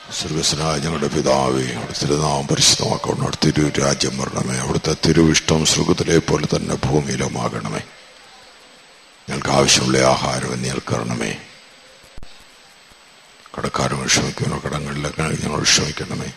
സ്വർഗസ്വനായ ഞങ്ങളുടെ പിതാവേ അവിടുത്തെ തിരുനാമം പരിശുദ്ധമാക്കണം അവിടുത്തെ തിരു രാജ്യം വരണമേ അവിടുത്തെ തിരുവിഷ്ടം സ്വർഗത്തിലെ പോലെ തന്നെ ഭൂമിയിലുമാകണമേ ഞങ്ങൾക്ക് ആവശ്യമുള്ള ആഹാരം ഞങ്ങൾക്ക് തരണമേ കടക്കാരും ക്ഷമിക്കുന്നു കടങ്ങളിലൊക്കെ ഞങ്ങൾ ക്ഷമിക്കണമേ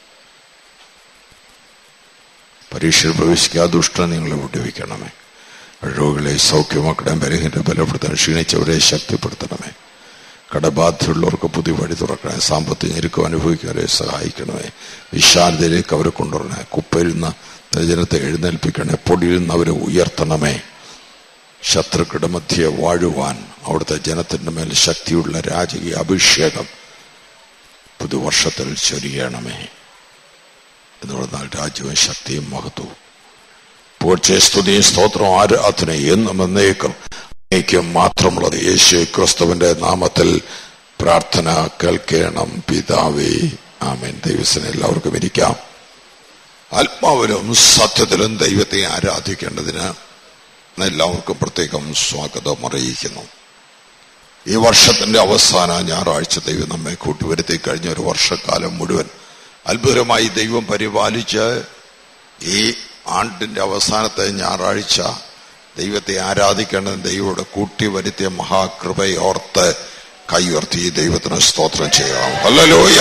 പരീക്ഷയിൽ പ്രവേശിക്കാതെ ദുഷ്ടം നിങ്ങളെ വിട്ടുവയ്ക്കണമേ രോഗികളെ സൗഖ്യമാക്കണേ ബലഹീന ബലപ്പെടുത്താൻ ക്ഷീണിച്ചവരെ ശക്തിപ്പെടുത്തണമേ കടബാധ്യതയുള്ളവർക്ക് പുതിയ വഴി തുറക്കണേ സാമ്പത്തിക ഞെരുക്കം അനുഭവിക്കാതെ സഹായിക്കണമേ വിശാലതയിലേക്ക് അവരെ കൊണ്ടുവരണേ കുപ്പയിൽ നിന്ന് ജനത്തെ എഴുന്നേൽപ്പിക്കണേ പൊടിയിൽ നിന്ന് അവരെ ഉയർത്തണമേ ശത്രുക്കളുടെ മധ്യേ വാഴുവാൻ അവിടുത്തെ ജനത്തിന്റെ മേൽ ശക്തിയുള്ള രാജകീയ അഭിഷേകം പുതുവർഷത്തിൽ ചൊരിയണമേ എന്ന് പറഞ്ഞാൽ രാജ്യവും ശക്തിയും മഹത്വവും പൂർച്ചയ സ്തുതിയും സ്തോത്രവും ആരാധന എന്നും എന്നേക്കും അങ്ങേക്കും മാത്രമുള്ളത് യേശു ക്രിസ്തുവിന്റെ നാമത്തിൽ പ്രാർത്ഥന കേൾക്കണം പിതാവേ ആമേൻ ദൈവത്തിന് എല്ലാവർക്കും ഇരിക്കാം ആത്മാവിലും സത്യത്തിലും ദൈവത്തെ ആരാധിക്കേണ്ടതിന് എല്ലാവർക്കും പ്രത്യേകം സ്വാഗതം അറിയിക്കുന്നു ഈ വർഷത്തിന്റെ അവസാന ഞായറാഴ്ച ദൈവം നമ്മെ കൂട്ടുവരുത്തി കഴിഞ്ഞ ഒരു വർഷക്കാലം മുഴുവൻ അത്ഭുതമായി ദൈവം പരിപാലിച്ച് ഈ ആണ്ടിന്റെ അവസാനത്തെ ഞായറാഴ്ച ദൈവത്തെ ആരാധിക്കേണ്ടത് ദൈവയുടെ കൂട്ടി വരുത്തിയ മഹാകൃപയോർത്ത് കൈയുയർത്തി ദൈവത്തിന് സ്തോത്രം ചെയ്യണം ഹല്ലേലൂയ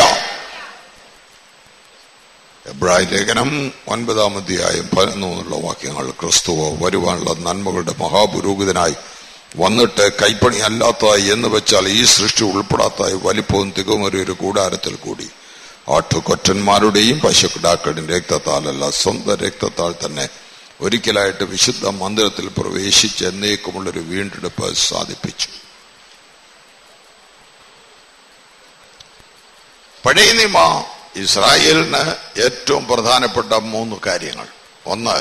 എബ്രാഹിം ലേഖനം ഒൻപതാം അധ്യായം പതിനൊന്നുള്ള വാക്യങ്ങൾ ക്രിസ്തുവോ വരുവാനുള്ള നന്മകളുടെ മഹാപുരോഹിതനായി വന്നിട്ട് കൈപ്പണി അല്ലാത്തതായി എന്ന് വെച്ചാൽ ഈ സൃഷ്ടി ഉൾപ്പെടാത്തതായി വലിപ്പവും തികമൊരു ഒരു കൂടാരത്തിൽ കൂടി ആട്ടുകൊറ്റന്മാരുടെയും പശുക്കിടാക്കളുടെയും രക്തത്താലല്ല സ്വന്തം രക്തത്താൽ തന്നെ ഒരിക്കലായിട്ട് വിശുദ്ധ മന്ദിരത്തിൽ പ്രവേശിച്ച് എന്നേക്കുമുള്ളൊരു വീണ്ടെടുപ്പ് സാധിപ്പിച്ചു പഴയ നിയമ ഇസ്രായേലിന് ഏറ്റവും പ്രധാനപ്പെട്ട മൂന്ന് കാര്യങ്ങൾ ഒന്ന്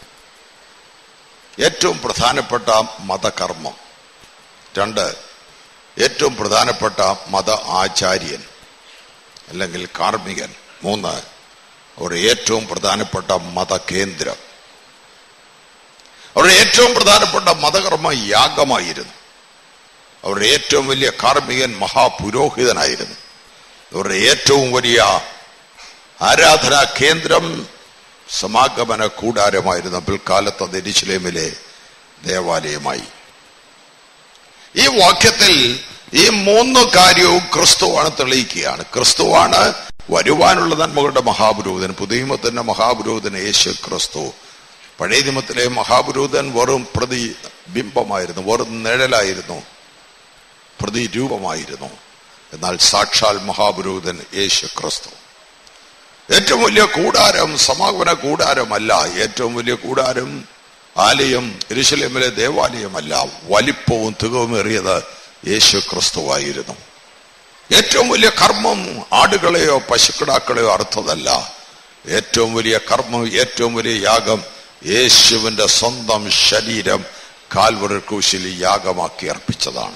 ഏറ്റവും പ്രധാനപ്പെട്ട മതകർമ്മം രണ്ട് ഏറ്റവും പ്രധാനപ്പെട്ട മത ആചാര്യൻ അല്ലെങ്കിൽ കാർമ്മികൻ മൂന്ന് ഒരു ഏറ്റവും പ്രധാനപ്പെട്ട മതകേന്ദ്രം അവരുടെ ഏറ്റവും പ്രധാനപ്പെട്ട മതകർമ്മ യാഗമായിരുന്നു അവരുടെ ഏറ്റവും വലിയ കാർമ്മികൻ മഹാപുരോഹിതനായിരുന്നു അവരുടെ ഏറ്റവും വലിയ ആരാധനാ കേന്ദ്രം സമാഗമന കൂടാരമായിരുന്നു പിൽക്കാലത്ത് അത് എരിശിലേമിലെ ദേവാലയമായി ഈ വാക്യത്തിൽ ഈ മൂന്ന് കാര്യവും ക്രിസ്തുവാണ് തെളിയിക്കുകയാണ് ക്രിസ്തുവാണ് വരുവാനുള്ള നന്മകളുടെ മഹാപുരോഹിതൻ പുതിയമത്തിന്റെ മഹാപുരോഹിതൻ യേശു ക്രിസ്തു പഴയ നിയമത്തിലെ മഹാപുരോഹിതൻ വെറും പ്രതിബിംബമായിരുന്നു വെറും നിഴലായിരുന്നു പ്രതിരൂപമായിരുന്നു എന്നാൽ സാക്ഷാൽ മഹാപുരോഹിതൻ യേശു ക്രിസ്തു ഏറ്റവും വലിയ കൂടാരം സമാഗമന കൂടാരമല്ല ഏറ്റവും വലിയ കൂടാരം ആലയം എരുശലേമിലെ ദേവാലയമല്ല വലിപ്പവും തികവുമേറിയത് യേശു ക്രിസ്തുവായിരുന്നു ഏറ്റവും വലിയ കർമ്മം ആടുകളെയോ പശുക്കിടാക്കളെയോ അർത്ഥതല്ല ഏറ്റവും വലിയ കർമ്മം ഏറ്റവും വലിയ യാഗം യേശുവിന്റെ സ്വന്തം ശരീരം കാൽവറി ക്രൂശിൽ യാഗമാക്കി അർപ്പിച്ചതാണ്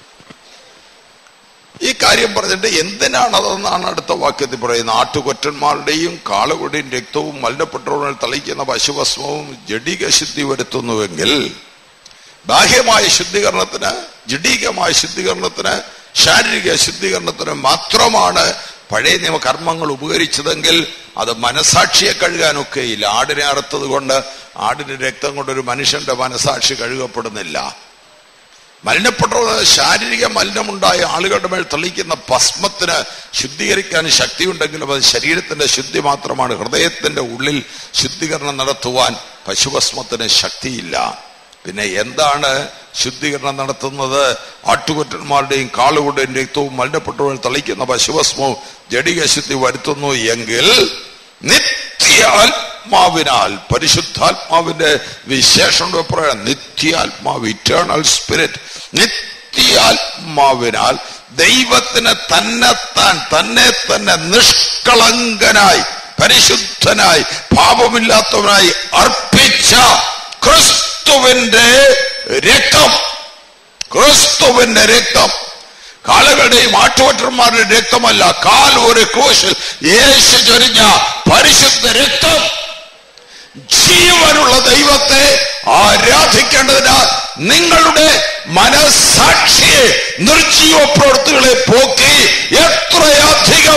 ഈ കാര്യം പറഞ്ഞിട്ട് എന്തിനാണ് അതെന്നാണ് അടുത്ത വാക്യത്തിൽ പറയുന്നത് ആട്ടുകൊറ്റന്മാരുടെയും കാളകളുടെയും രക്തവും മലിനപ്പെട്ടവர்கள் തളിക്കുന്ന പശുഭസ്മവും ജഡിക ശുദ്ധി വരുത്തുന്നുവെങ്കിൽ ബാഹ്യമായ ശുദ്ധീകരണത്തിന് ജഡീകമായ ശുദ്ധീകരണത്തിന് ശാരീരിക ശുദ്ധീകരണത്തിന് മാത്രമാണ് പഴയ നിയമ കർമ്മങ്ങൾ ഉപകരിച്ചതെങ്കിൽ അത് മനസാക്ഷിയെ കഴുകാനൊക്കെയില്ല ആടിനെ അറുത്തത് കൊണ്ട് ആടിന്റെ രക്തം കൊണ്ട് ഒരു മനുഷ്യന്റെ മനസാക്ഷി കഴുകപ്പെടുന്നില്ല മലിനപ്പെട്ട ശാരീരിക മലിനമുണ്ടായ ആളുകളുടെ മേൽ തെളിയിക്കുന്ന ഭസ്മത്തിന് ശുദ്ധീകരിക്കാൻ ശക്തിയുണ്ടെങ്കിലും അത് ശരീരത്തിന്റെ ശുദ്ധി മാത്രമാണ് ഹൃദയത്തിന്റെ ഉള്ളിൽ ശുദ്ധീകരണം നടത്തുവാൻ പശുഭസ്മത്തിന് ശക്തിയില്ല പിന്നെ എന്താണ് ശുദ്ധീകരണം നടത്തുന്നത് ആട്ടുകൊറ്റന്മാരുടെയും കാളുകളുടെയും രക്തവും മലിനപ്പെട്ടവർ തളിക്കുന്ന പശുഭസ്മവും ജഡിക ശുദ്ധി വരുത്തുന്നു എങ്കിൽ നിത്യാത്മാവിനാൽ പരിശുദ്ധാത്മാവിന്റെ വിശേഷം പറയാം നിത്യാത്മാവ് ഇറ്റേണൽ സ്പിരിറ്റ് നിത്യാത്മാവിനാൽ ദൈവത്തിന് തന്നെത്താൻ തന്നെ തന്നെ നിഷ്കളങ്കനായി പരിശുദ്ധനായി പാപമില്ലാത്തവനായി അർപ്പിച്ച ക്രിസ്തുവിന്റെ രക്തം ക്രിസ്തുവിന്റെ രക്തം കാളുകളുടെയും ആട്ടുവട്ടന്മാരുടെ രക്തമല്ല കാൽ ഒരു ക്രൂശിൽ യേശു ചൊരിഞ്ഞ പരിശുദ്ധ രക്തം ജീവനുള്ള ദൈവത്തെ ആരാധിക്കേണ്ടതിനാൽ നിങ്ങളുടെ മനസാക്ഷിയെ നിർജീവ പ്രവൃത്തികളെ പോക്കി എത്രയധികം ശുദ്ധ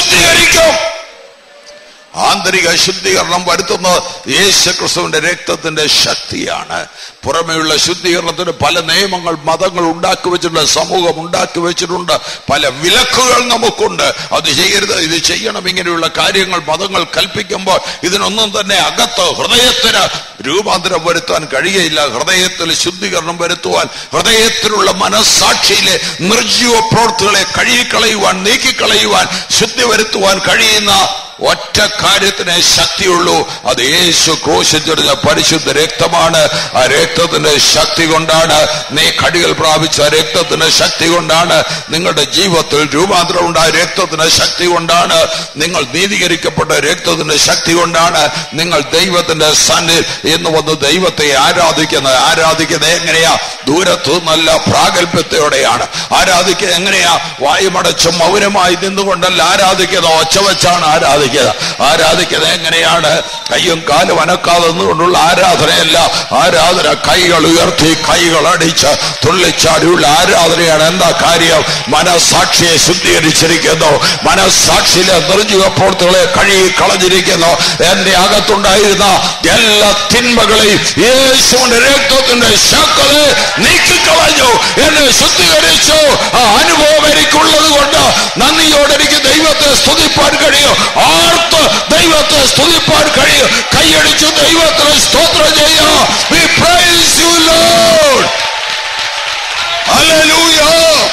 ശുദ്ധീകരിക്കും ആന്തരിക ശുദ്ധീകരണം വരുത്തുന്നത് യേശു ക്രിസ്തുവിന്റെ രക്തത്തിന്റെ ശക്തിയാണ് പുറമെയുള്ള ശുദ്ധീകരണത്തിന് പല നിയമങ്ങൾ മതങ്ങൾ ഉണ്ടാക്കി വെച്ചിട്ടുണ്ട് സമൂഹം ഉണ്ടാക്കി വെച്ചിട്ടുണ്ട് പല വിലക്കുകൾ നമുക്കുണ്ട് അത് ചെയ്യരുത് ഇത് ചെയ്യണം ഇങ്ങനെയുള്ള കാര്യങ്ങൾ മതങ്ങൾ കൽപ്പിക്കുമ്പോൾ ഇതിനൊന്നും തന്നെ അകത്ത് ഹൃദയത്തിന് രൂപാന്തരം വരുത്താൻ കഴിയയില്ല ഹൃദയത്തിൽ ശുദ്ധീകരണം വരുത്തുവാൻ ഹൃദയത്തിലുള്ള മനസ്സാക്ഷിയിലെ നിർജീവ പ്രവൃത്തികളെ കഴുകിക്കളയുവാൻ നീക്കിക്കളയുവാൻ ശുദ്ധി വരുത്തുവാൻ കഴിയുന്ന ഒറ്റ കാര്യത്തിനെ ശക്തിയുള്ളൂ അത് യേശു ക്രൂശിച്ചെടുത്ത പരിശുദ്ധ രക്തമാണ് ആ രക്തത്തിന്റെ ശക്തി കൊണ്ടാണ് നീ കടികൾ പ്രാപിച്ച രക്തത്തിന്റെ ശക്തി കൊണ്ടാണ് നിങ്ങളുടെ ജീവിതത്തിൽ രൂപാന്തരം ഉണ്ടായ രക്തത്തിന്റെ ശക്തി കൊണ്ടാണ് നിങ്ങൾ നീതീകരിക്കപ്പെട്ട രക്തത്തിന്റെ ശക്തി കൊണ്ടാണ് നിങ്ങൾ ദൈവത്തിന്റെ സന്നിൽ എന്ന് വന്ന് ദൈവത്തെ ആരാധിക്കുന്നത് ആരാധിക്കുന്നത് എങ്ങനെയാ ദൂരത്തു നല്ല പ്രാഗൽഭ്യത്തോടെയാണ് ആരാധിക്കുക എങ്ങനെയാ വായുമടച്ചും മൗനമായി നിന്നുകൊണ്ടല്ല ആരാധിക്കുന്നത് ഒച്ച വെച്ചാണ് ആരാധിക്കുക ആരാധിക്കുന്നത് എങ്ങനെയാണ് കയ്യും കാലും അനക്കാതെ നിന്നുകൊണ്ടുള്ള ആരാധനയല്ല ആരാധന കൈകൾ ഉയർത്തി കൈകൾ അടിച്ച് തുള്ളിച്ചാടിയുള്ള ആരാധനയാണ് എന്താ കാര്യം മനസാക്ഷിയെ ശുദ്ധീകരിച്ചിരിക്കുന്നു മനസാക്ഷിയിലെ നിർജീവ പ്രവൃത്തികളെ കഴുകി കളഞ്ഞിരിക്കുന്നു എന്റെ അകത്തുണ്ടായിരുന്ന എല്ലാ തിന്മകളെയും യേശുവിന്റെ രക്തത്തിന്റെ ശക്തി നീക്കിക്കളഞ്ഞു എന്നെ ശുദ്ധീകരിച്ചു ആ അനുഭവം എനിക്കുള്ളത് കൊണ്ട് നന്ദിയോടെ എനിക്ക് ദൈവത്തെ സ്തുതിപ്പാൻ കഴിയും ആർത്ത് ദൈവത്തെ സ്തുതിപ്പാൻ കഴിയും കൈയടിച്ചു ദൈവത്തിന് സ്തോത്രം ചെയ്യാം We praise you, Lord. Hallelujah.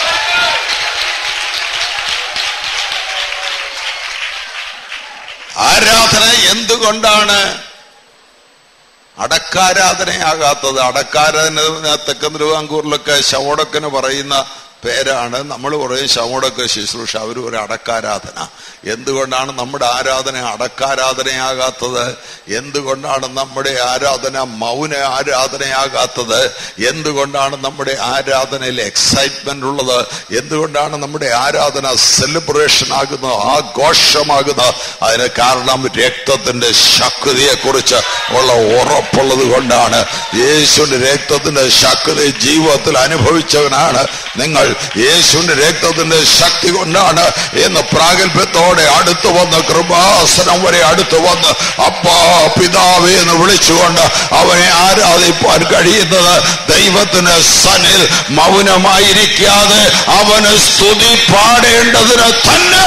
ആരാധന എന്തുകൊണ്ടാണ് അടക്കാരാധനയാകാത്തത് അടക്കാരാധന തെക്കൻ തിരുവാങ്കൂറിലൊക്കെ ശവോടക്കന് പറയുന്ന പേരാണ് നമ്മൾ പറയും ശവോടക്ക ശുശ്രൂഷ അവർ ഒരു അടക്കാരാധന എന്തുകൊണ്ടാണ് നമ്മുടെ ആരാധന അടക്കാരാധനയാകാത്തത് എന്തുകൊണ്ടാണ് നമ്മുടെ ആരാധന മൗന ആരാധനയാകാത്തത് എന്തുകൊണ്ടാണ് നമ്മുടെ ആരാധനയിൽ എക്സൈറ്റ്മെന്റ് ഉള്ളത് എന്തുകൊണ്ടാണ് നമ്മുടെ ആരാധന സെലിബ്രേഷൻ ആകുന്നത് ആഘോഷമാകുന്നത് അതിന് കാരണം രക്തത്തിന്റെ ശക്തിയെ കുറിച്ച് ഉള്ള ഉറപ്പുള്ളത് കൊണ്ടാണ് യേശുവിന്റെ രക്തത്തിന്റെ ശക്തി ജീവിതത്തിൽ അനുഭവിച്ചവനാണ് നിങ്ങൾ യേശുവിന്റെ രക്തത്തിന്റെ ശക്തി കൊണ്ടാണ് എന്ന് പ്രാഗൽഭ്യത്തോടെ അടുത്തു വന്ന് കൃപാസനം വരെ അടുത്തു വന്ന് അപ്പാ പിതാവേ എന്ന് വിളിച്ചുകൊണ്ട് അവനെ ആരാധിപ്പാൻ കഴിയുന്നത് ദൈവത്തിന് സനിൽ മൗനമായിരിക്കാതെ അവന് സ്തുതി പാടേണ്ടതിന് തന്നെ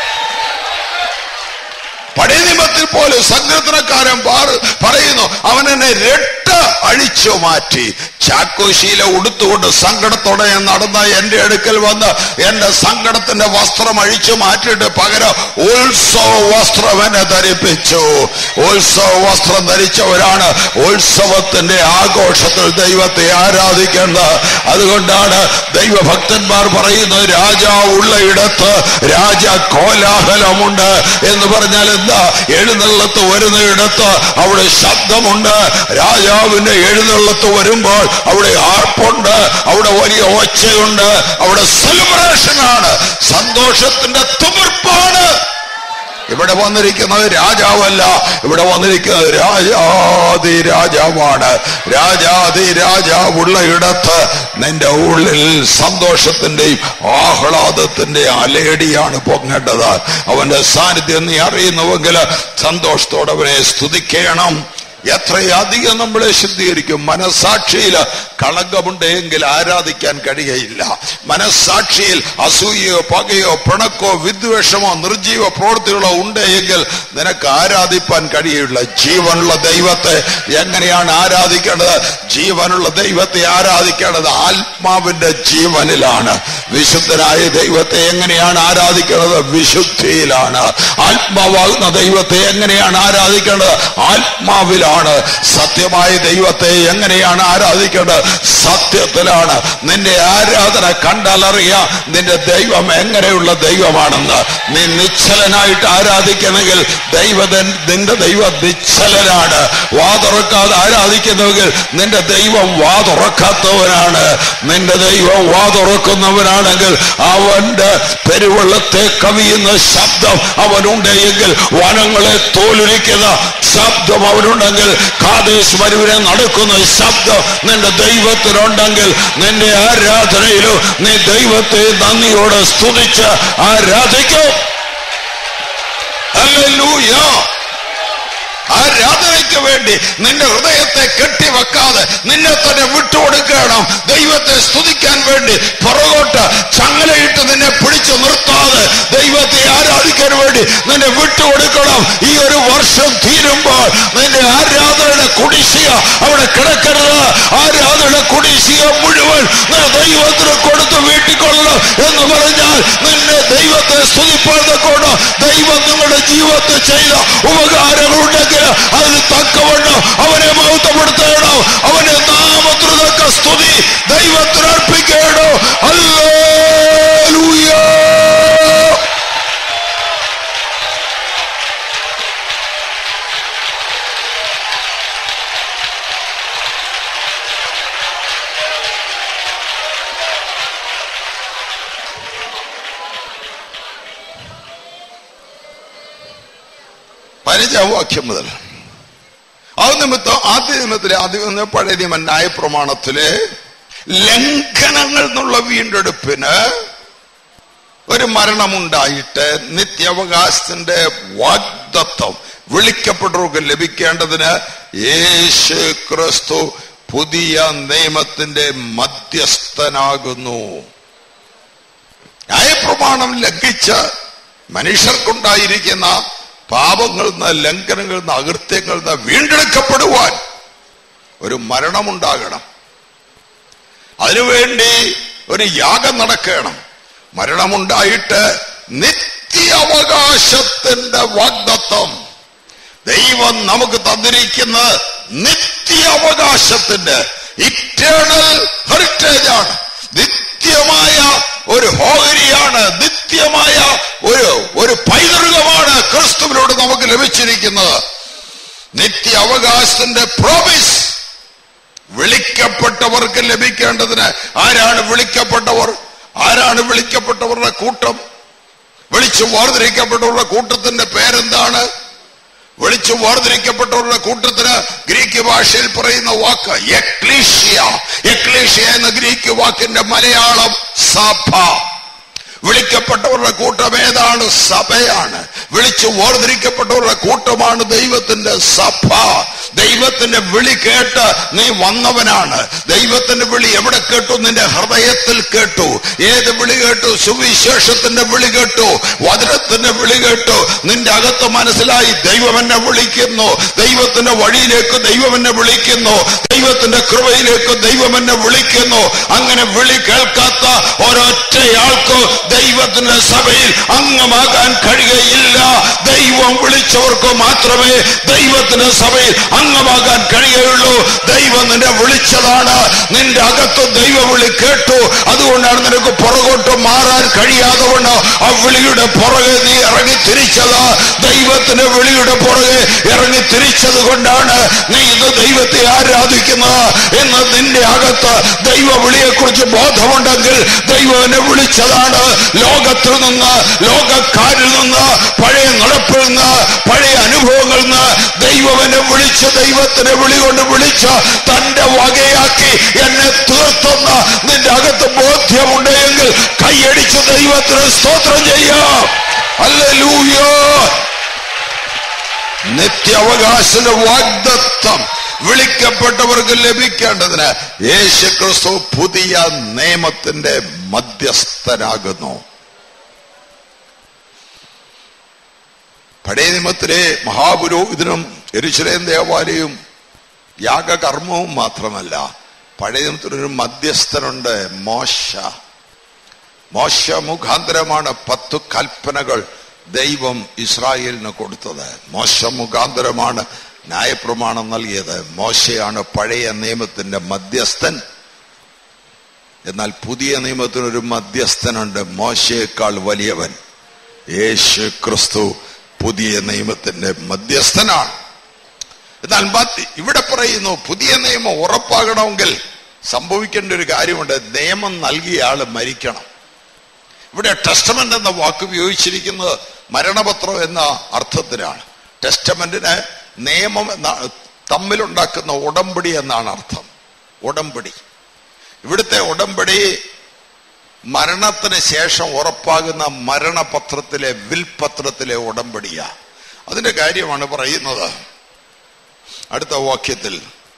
പഴയ നിയമത്തിൽ പോലും സങ്കീർത്തനക്കാരൻ പാറ്- പറയുന്നു അവൻ എന്നെ രട്ട അഴിച്ചു മാറ്റി ചാക്കോശീല ഉടുത്തുകൊണ്ട് സങ്കടത്തോടെ ഞാൻ നടന്ന എന്റെ അടുക്കൽ വന്ന് എന്റെ സങ്കടത്തിന്റെ വസ്ത്രം അഴിച്ചു മാറ്റിയിട്ട് പകരം ഉത്സവ വസ്ത്രം എന്നെ ധരിപ്പിച്ചു ഉത്സവ വസ്ത്രം ധരിച്ചവരാണ് ഉത്സവത്തിന്റെ ആഘോഷത്തിൽ ദൈവത്തെ ആരാധിക്കേണ്ടത് അതുകൊണ്ടാണ് ദൈവഭക്തന്മാർ പറയുന്നത് രാജാവ് ഉള്ളയിടത്ത് രാജ കോലാഹലമുണ്ട് എന്ന് പറഞ്ഞാൽ എന്താ എഴുന്നള്ളത്ത് വരുന്നയിടത്ത് അവിടെ ശബ്ദമുണ്ട് രാജാവിന്റെ എഴുന്നള്ളത്ത് വരുമ്പോൾ അവിടെ ആർപ്പുണ്ട് അവിടെ വലിയ ഒച്ചയുണ്ട് അവിടെ സെലിബ്രേഷൻ ആണ് സന്തോഷത്തിന്റെ തുമിർപ്പാണ് ഇവിടെ വന്നിരിക്കുന്നത് രാജാവല്ല ഇവിടെ വന്നിരിക്കുന്നത് രാജാതി രാജാവാണ് രാജാതി രാജാവുള്ള ഇടത്ത് നിന്റെ ഉള്ളിൽ സന്തോഷത്തിന്റെയും ആഹ്ലാദത്തിന്റെ അലേടിയാണ് പൊങ്ങേണ്ടത് അവന്റെ സാന്നിധ്യം നീ അറിയുന്നുവെങ്കിൽ സന്തോഷത്തോടെ അവനെ സ്തുതിക്കണം എത്രയധികം നമ്മളെ ശുദ്ധീകരിക്കും മനസാക്ഷിയിൽ കളങ്കമുണ്ടെങ്കിൽ ആരാധിക്കാൻ കഴിയയില്ല മനസാക്ഷിയിൽ അസൂയയോ പകയോ പിണക്കോ വിദ്വേഷമോ നിർജീവ പ്രവൃത്തികളോ ഉണ്ടെങ്കിൽ നിനക്ക് ആരാധിപ്പാൻ കഴിയില്ല ജീവനുള്ള ദൈവത്തെ എങ്ങനെയാണ് ആരാധിക്കേണ്ടത് ജീവനുള്ള ദൈവത്തെ ആരാധിക്കേണ്ടത് ആത്മാവിന്റെ ജീവനിലാണ് വിശുദ്ധനായ ദൈവത്തെ എങ്ങനെയാണ് ആരാധിക്കേണ്ടത് വിശുദ്ധിയിലാണ് ആത്മാവാകുന്ന ദൈവത്തെ എങ്ങനെയാണ് ആരാധിക്കേണ്ടത് ആത്മാവിലാണ് സത്യമായ ദൈവത്തെ എങ്ങനെയാണ് ആരാധിക്കേണ്ടത് സത്യത്തിലാണ് നിന്റെ ആരാധന കണ്ടാലറിയാം നിന്റെ ദൈവം എങ്ങനെയുള്ള ദൈവമാണെന്ന് നീ നിശ്ചലനായിട്ട് ആരാധിക്കണമെങ്കിൽ ദൈവതൻ നിന്റെ ദൈവം നിശ്ചലനാണ് വാതുറക്കാതെ ആരാധിക്കുന്നുവെങ്കിൽ നിന്റെ ദൈവം വാതുറക്കാത്തവനാണ് നിന്റെ ദൈവം വാതുറക്കുന്നവനാണെങ്കിൽ അവന്റെ പെരുവെള്ളത്തെ കവിയുന്ന ശബ്ദം അവനുണ്ടെങ്കിൽ വനങ്ങളെ തോലുരിക്കുന്ന ശബ്ദം അവനുണ്ടെങ്കിൽ കാതേശ് മരുവിനെ നടക്കുന്ന ശബ്ദം നിന്റെ ദൈവത്തിനുണ്ടെങ്കിൽ നിന്റെ ആരാധനയിലും നീ ദൈവത്തെ നന്ദിയോടെ സ്തുതിച്ച് ആരാധിക്കും ഹല്ലേലൂയ ആരാധനയ്ക്ക് വേണ്ടി നിന്റെ ഹൃദയത്തെ കെട്ടിവെക്കാതെ നിന്നെ തന്നെ വിട്ടുകൊടുക്കണം ദൈവത്തെ സ്തുതിക്കാൻ വേണ്ടി പുറകോട്ട് ചങ്ങലയിട്ട് നിന്നെ പിടിച്ചു നിർത്താതെ ദൈവത്തെ ആരാധിക്കാൻ വേണ്ടി നിന്നെ വിട്ടുകൊടുക്കണം ഈ ഒരു വർഷം തീരുമ്പോൾ നിന്റെ ആരാധനയുടെ കുടിശ്ശിക അവിടെ കിടക്കരുത് ആരാധനയുടെ കുടിശ്ശിക മുഴുവൻ നീ ദൈവത്തിന് കൊടുത്ത് വീട്ടിക്കൊള്ളണം എന്ന് പറഞ്ഞാൽ നിന്നെ ദൈവത്തെ സ്തുതിപ്പാതെ കൊണ്ട് ദൈവം നിങ്ങളുടെ ജീവിതത്തിൽ ചെയ്ത ഉപകാരങ്ങളുണ്ടെങ്കിൽ അതിന് തക്കവണ്ണം അവനെ മഹത്വപ്പെടുത്തണം അവന്റെ നാമത്തിന് തക്ക സ്തുതി ദൈവത്തിന് അർപ്പിക്കണം ഹല്ലേലൂയ പതിനഞ്ചാം വാക്യം മുതൽ അത് നിമിത്തം ആദ്യ നിയമത്തിലെ ആദ്യ പഴയ നിയമ ന്യായ പ്രമാണത്തിലെ ലംഘനങ്ങൾ എന്നുള്ള വീണ്ടെടുപ്പിന് ഒരു മരണമുണ്ടായിട്ട് നിത്യാവകാശത്തിന്റെ വാഗ്ദത്വം വിളിക്കപ്പെട്ടവർക്ക് ലഭിക്കേണ്ടതിന് യേശു ക്രിസ്തു പുതിയ നിയമത്തിന്റെ മധ്യസ്ഥനാകുന്നു ന്യായപ്രമാണം ലംഘിച്ച് മനുഷ്യർക്കുണ്ടായിരിക്കുന്ന പാപങ്ങളിൽ നിന്ന് ലംഘനങ്ങളിൽ നിന്ന് അകൃത്യങ്ങളിൽ നിന്ന് വീണ്ടെടുക്കപ്പെടുവാൻ ഒരു മരണമുണ്ടാകണം അതിനുവേണ്ടി ഒരു യാഗം നടക്കണം മരണമുണ്ടായിട്ട് നിത്യാവകാശത്തിന്റെ വാഗ്ദത്വം ദൈവം നമുക്ക് തന്നിരിക്കുന്ന നിത്യാവകാശത്തിന്റെ ഇറ്റേണൽ ഹെറിറ്റേജ് ആണ് നിത്യമായ ഒരു ഹോഹരിയാണ് നിത്യമായ ഒരു ഒരു പൈതൃകമാണ് ക്രിസ്തുവിനോട് നമുക്ക് ലഭിച്ചിരിക്കുന്നത് നിത്യ അവകാശത്തിന്റെ പ്രോമിസ് വിളിക്കപ്പെട്ടവർക്ക് ലഭിക്കേണ്ടതിന് ആരാണ് വിളിക്കപ്പെട്ടവർ ആരാണ് വിളിക്കപ്പെട്ടവരുടെ കൂട്ടം വിളിച്ചു വേർതിരിക്കപ്പെട്ടവരുടെ കൂട്ടത്തിന്റെ പേരെന്താണ് വിളിച്ചു വേർതിരിക്കപ്പെട്ടവരുടെ കൂട്ടത്തിന് ഗ്രീക്ക് ഭാഷയിൽ പറയുന്ന വാക്ക് എക്ലീഷ്യ എക്ലീഷ്യ എന്ന ഗ്രീക്ക് വാക്കിന്റെ മലയാളം സഭ വിളിക്കപ്പെട്ടവരുടെ കൂട്ടം ഏതാണ് സഭയാണ് വിളിച്ചു വേർതിരിക്കപ്പെട്ടവരുടെ കൂട്ടമാണ് ദൈവത്തിന്റെ സഭ ദൈവത്തിന്റെ വിളി കേട്ട് നീ വന്നവനാണ് ദൈവത്തിന്റെ വിളി എവിടെ കേട്ടു നിന്റെ ഹൃദയത്തിൽ കേട്ടു ഏത് വിളി കേട്ടു സുവിശേഷത്തിന്റെ വിളി കേട്ടു വചനത്തിന്റെ വിളി കേട്ടു നിന്റെ അകത്ത് മനസ്സിലായി ദൈവം എന്നെ വിളിക്കുന്നു ദൈവത്തിന്റെ വഴിയിലേക്ക് ദൈവം എന്നെ വിളിക്കുന്നു ദൈവത്തിന്റെ കൃപയിലേക്ക് ദൈവം എന്നെ വിളിക്കുന്നു അങ്ങനെ വിളി കേൾക്കാത്ത ഒരൊറ്റയാൾക്ക് ദൈവത്തിന്റെ സഭയിൽ അംഗമാകാൻ കഴിയുകയില്ല ദൈവം വിളിച്ചവർക്ക് മാത്രമേ ദൈവത്തിന്റെ സഭയിൽ അംഗമാകാൻ കഴിയുകയുള്ളൂ ദൈവം നിന്നെ വിളിച്ചതാണ് നിന്റെ അകത്ത് ദൈവ വിളി കേട്ടു അതുകൊണ്ടാണ് നിനക്ക് പുറകോട്ട് മാറാൻ കഴിയാതെ കൊണ്ട് ആ വിളിയുടെ പുറകെ നീ ഇറങ്ങി തിരിച്ചത് ദൈവത്തിന്റെ വിളിയുടെ പുറകെ ഇറങ്ങി തിരിച്ചത് കൊണ്ടാണ് നീ ഇന്ന് ദൈവത്തെ ആരാധിക്കുന്നത് എന്ന് നിന്റെ അകത്ത് ദൈവ വിളിയെ കുറിച്ച് ബോധമുണ്ടെങ്കിൽ ദൈവം എന്നെ വിളിച്ചതാണ് ലോകത്തിൽ നിന്ന് ലോകക്കാരിൽ നിന്ന് പഴയ നടപ്പിൽ നിന്ന് പഴയ അനുഭവങ്ങളിൽ നിന്ന് ദൈവം എന്നെ വിളിച്ച് ദൈവത്തിന്റെ വിളി കൊണ്ട് വിളിച്ച് തന്റെ വകയാക്കി എന്നെ തീർത്തെന്ന് നിന്റെ അകത്ത് ബോധ്യമുണ്ടെങ്കിൽ കൈയടിച്ച് ദൈവത്തിന് സ്തോത്രം ചെയ്യാം അല്ലൂയോ നിത്യാവകാശന്റെ വാഗ്ദത്വം വിളിക്കപ്പെട്ടവർക്ക് ലഭിക്കേണ്ടതിന് യേശു ക്രിസ്തു പുതിയ നിയമത്തിന്റെ മധ്യസ്ഥനാകുന്നു പഴയ നിയമത്തിലെ മഹാപുരോഹിതനും എരിശിലേം ദേവാലയവും യാഗകർമ്മവും മാത്രമല്ല പഴയ നിയമത്തിനൊരു മധ്യസ്ഥനുണ്ട് മോശ മോശ മുഖാന്തരമാണ് പത്തു കൽപ്പനകൾ ദൈവം ഇസ്രായേലിന് കൊടുത്തത് മോശ മുഖാന്തരമാണ് ന്യായപ്രമാണം നൽകിയത് മോശയാണ് പഴയ നിയമത്തിന്റെ മധ്യസ്ഥൻ എന്നാൽ പുതിയ നിയമത്തിനൊരു മധ്യസ്ഥനുണ്ട് മോശയേക്കാൾ വലിയവൻ യേശു ക്രിസ്തു പുതിയ നിയമത്തിന്റെ മധ്യസ്ഥനാണ് എന്നാൽ മധ്യ- ഇവിടെ പറയുന്നു പുതിയ നിയമം ഉറപ്പാകണമെങ്കിൽ സംഭവിക്കേണ്ട ഒരു കാര്യമുണ്ട് നിയമം നൽകിയ ആള് മരിക്കണം ഇവിടെ ടെസ്റ്റമെന്റ് എന്ന വാക്ക് ഉപയോഗിച്ചിരിക്കുന്നത് മരണപത്രം എന്ന അർത്ഥത്തിലാണ് ടെസ്റ്റമെന്റിന് നിയമം എന്ന തമ്മിലുണ്ടാക്കുന്ന ഉടമ്പടി എന്നാണ് അർത്ഥം ഉടമ്പടി ഇവിടുത്തെ ഉടമ്പടി മരണത്തിന് ശേഷം ഉറപ്പാകുന്ന മരണപത്രത്തിലെ വിൽപത്രത്തിലെ ഉടമ്പടിയാ അതിന്റെ കാര്യമാണ് പറയുന്നത് അടുത്ത വാക്യത്തിൽ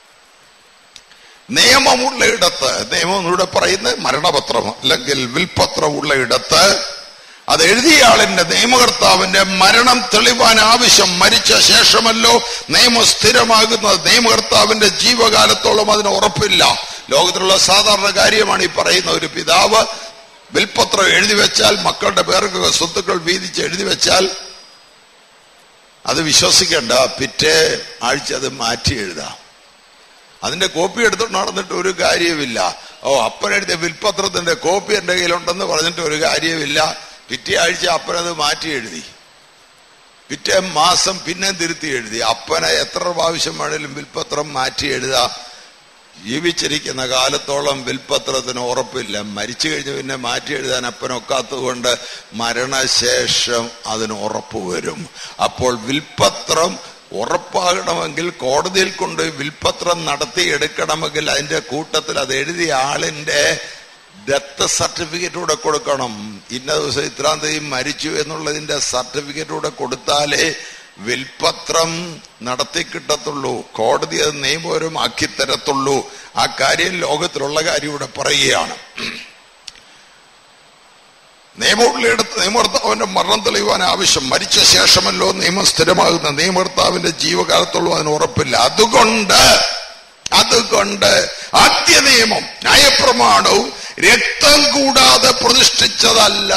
നിയമമുള്ള ഇടത്ത് നിയമം ഇവിടെ പറയുന്നത് മരണപത്രം അല്ലെങ്കിൽ വിൽപത്രം ഉള്ള ഇടത്ത് അത് എഴുതിയ ആളിന്റെ നിയമകർത്താവിന്റെ മരണം തെളിവാൻ ആവശ്യം മരിച്ച ശേഷമല്ലോ നിയമം സ്ഥിരമാകുന്നത് നിയമകർത്താവിന്റെ ജീവകാലത്തോളം അതിന് ഉറപ്പില്ല ലോകത്തിലുള്ള സാധാരണ കാര്യമാണ് ഈ പറയുന്ന ഒരു പിതാവ് വിൽപത്രം എഴുതി വെച്ചാൽ മക്കളുടെ പേർക്ക് സ്വത്തുക്കൾ വീതിച്ച് എഴുതി വെച്ചാൽ അത് വിശ്വസിക്കേണ്ട പിറ്റേ ആഴ്ച അത് മാറ്റി എഴുതാം അതിന്റെ കോപ്പി എടുത്തോണ്ട് നടന്നിട്ട് ഒരു കാര്യവുമില്ല ഓ അപ്പനെഴുതിയ വിൽപത്രത്തിന്റെ കോപ്പി എന്റെ കയ്യിലുണ്ടെന്ന് പറഞ്ഞിട്ട് ഒരു കാര്യവുമില്ല പിറ്റേ ആഴ്ച അപ്പനത് മാറ്റി എഴുതി പിറ്റേ മാസം പിന്നെ തിരുത്തി എഴുതി അപ്പനെ എത്ര പ്രാവശ്യം വേണേലും വിൽപത്രം മാറ്റി എഴുതാ ജീവിച്ചിരിക്കുന്ന കാലത്തോളം വിൽപത്രത്തിന് ഉറപ്പില്ല മരിച്ചു കഴിഞ്ഞ് പിന്നെ മാറ്റി എഴുതാൻ അപ്പനൊക്കാത്തത് കൊണ്ട് മരണശേഷം അതിന് ഉറപ്പ് വരും അപ്പോൾ വിൽപത്രം ഉറപ്പാകണമെങ്കിൽ കോടതിയിൽ കൊണ്ട് വിൽപത്രം നടത്തി എടുക്കണമെങ്കിൽ അതിന്റെ കൂട്ടത്തിൽ അത് എഴുതിയ ആളിന്റെ ഡെത്ത് സർട്ടിഫിക്കറ്റ് കൂടെ കൊടുക്കണം ഇന്ന ദിവസം ഇത്രാം തീയതി മരിച്ചു എന്നുള്ളതിന്റെ സർട്ടിഫിക്കറ്റ് കൂടെ കൊടുത്താലേ വിൽപത്രം നടത്തി കിട്ടത്തുള്ളൂ കോടതി അത് നിയമപരമാക്കി തരത്തുള്ളൂ ആ കാര്യം ലോകത്തിലുള്ള കാര്യം ഇവിടെ പറയുകയാണ് നിയമമുള്ളിടത്ത് നിയമകർത്താവിന്റെ മരണം തെളിയുവാൻ ആവശ്യം മരിച്ച ശേഷമല്ലോ നിയമം സ്ഥിരമാകുന്ന നിയമകർത്താവിന്റെ ജീവകാലത്തോളം അതിന് ഉറപ്പില്ല അതുകൊണ്ട് അതുകൊണ്ട് ആദ്യ നിയമം ന്യായപ്രമാണവും രക്തം കൂടാതെ പ്രതിഷ്ഠിച്ചതല്ല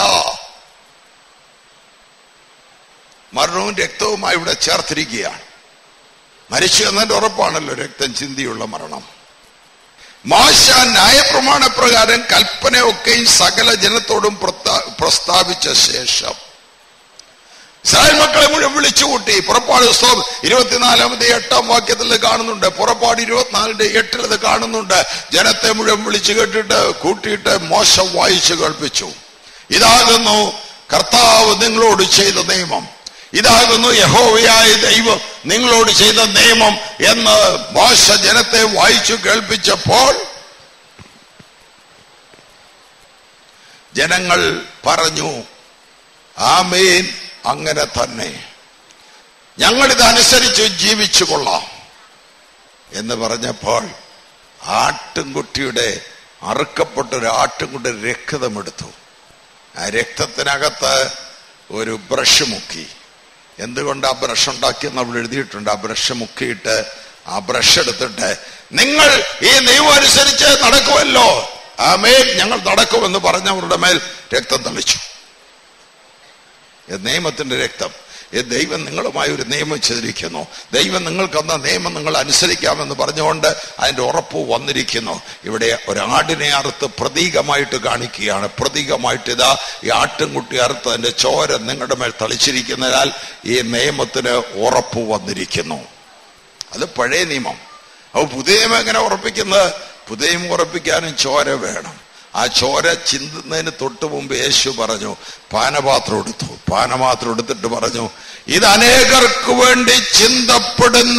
മരണവും രക്തവുമായി ഇവിടെ ചേർത്തിരിക്കുകയാണ് മരിച്ചു എന്നതിന്റെ ഉറപ്പാണല്ലോ രക്തം ചിന്തിയുള്ള മരണം മോശ ന്യായപ്രമാണപ്രകാരം കൽപ്പനയൊക്കെയും സകല ജനത്തോടും പ്രസ്താ- പ്രസ്താവിച്ച ശേഷം ഇസ്രായേൽ മക്കളെ മുഴുവൻ വിളിച്ചുകൂട്ടി പുറപ്പാട് പുസ്തകം ഇരുപത്തിനാലാമത്തെ എട്ടാം വാക്യത്തിൽ ഇത് കാണുന്നുണ്ട് പുറപ്പാട് ഇരുപത്തിനാലിന്റെ എട്ടിൽ ഇത് കാണുന്നുണ്ട് ജനത്തെ മുഴുവൻ വിളിച്ചു കേട്ടിട്ട് കൂട്ടിയിട്ട് മോശം വായിച്ചു കേൾപ്പിച്ചു ഇതാകുന്നു കർത്താവ് നിങ്ങളോട് ചെയ്ത നിയമം ഇതാകുന്നു യഹോവയായ ദൈവം നിങ്ങളോട് ചെയ്ത നിയമം എന്ന് മോശ ജനത്തെ വായിച്ചു കേൾപ്പിച്ചപ്പോൾ ജനങ്ങൾ പറഞ്ഞു ആമേൻ അങ്ങനെ തന്നെ ഞങ്ങളിത് അനുസരിച്ച് ജീവിച്ചു കൊള്ളാം എന്ന് പറഞ്ഞപ്പോൾ ആട്ടിൻകുട്ടിയുടെ അറുക്കപ്പെട്ട ഒരു ആട്ടിൻകുട്ടി രക്തമെടുത്തു ആ രക്തത്തിനകത്ത് ഒരു ബ്രഷ് മുക്കി എന്തുകൊണ്ട് ആ ബ്രഷ് ഉണ്ടാക്കിയെന്ന് അവിടെ എഴുതിയിട്ടുണ്ട് ആ ബ്രഷ് മുക്കിയിട്ട് ആ ബ്രഷ് എടുത്തിട്ട് നിങ്ങൾ ഈ നിയമം അനുസരിച്ച് നടക്കുമല്ലോ ആ മേൽ ഞങ്ങൾ നടക്കുമെന്ന് പറഞ്ഞവരുടെ മേൽ രക്തം തളിച്ചു ഇത് നിയമത്തിന്റെ രക്തം ഇത് ദൈവം നിങ്ങളുമായി ഒരു നിയമം ചെയ്തിരിക്കുന്നു ദൈവം നിങ്ങൾക്ക് തന്ന നിയമം നിങ്ങൾ അനുസരിക്കാമെന്ന് പറഞ്ഞുകൊണ്ട് അതിന്റെ ഉറപ്പ് വന്നിരിക്കുന്നു ഇവിടെ ഒരാടിനെ അറുത്ത് പ്രതീകമായിട്ട് കാണിക്കുകയാണ് പ്രതീകമായിട്ട് ഇതാ ഈ ആട്ടിൻകുട്ടി അറുത്ത് അതിന്റെ ചോര നിങ്ങളുടെ മേൽ തളിച്ചിരിക്കുന്നതിനാൽ ഈ നിയമത്തിന് ഉറപ്പ് വന്നിരിക്കുന്നു അത് പഴയ നിയമം അപ്പൊ പുതിയ നിയമം എങ്ങനെ ഉറപ്പിക്കുന്നത് പുതിയ നിയമം ഉറപ്പിക്കാനും ചോര വേണം ആ ചോര ചിന്തുന്നതിന് തൊട്ട് മുമ്പ് യേശു പറഞ്ഞു പാനപാത്രം എടുത്തു പാനപാത്രം എടുത്തിട്ട് പറഞ്ഞു ഇത് അനേകർക്ക് വേണ്ടി ചിന്തപ്പെടുന്ന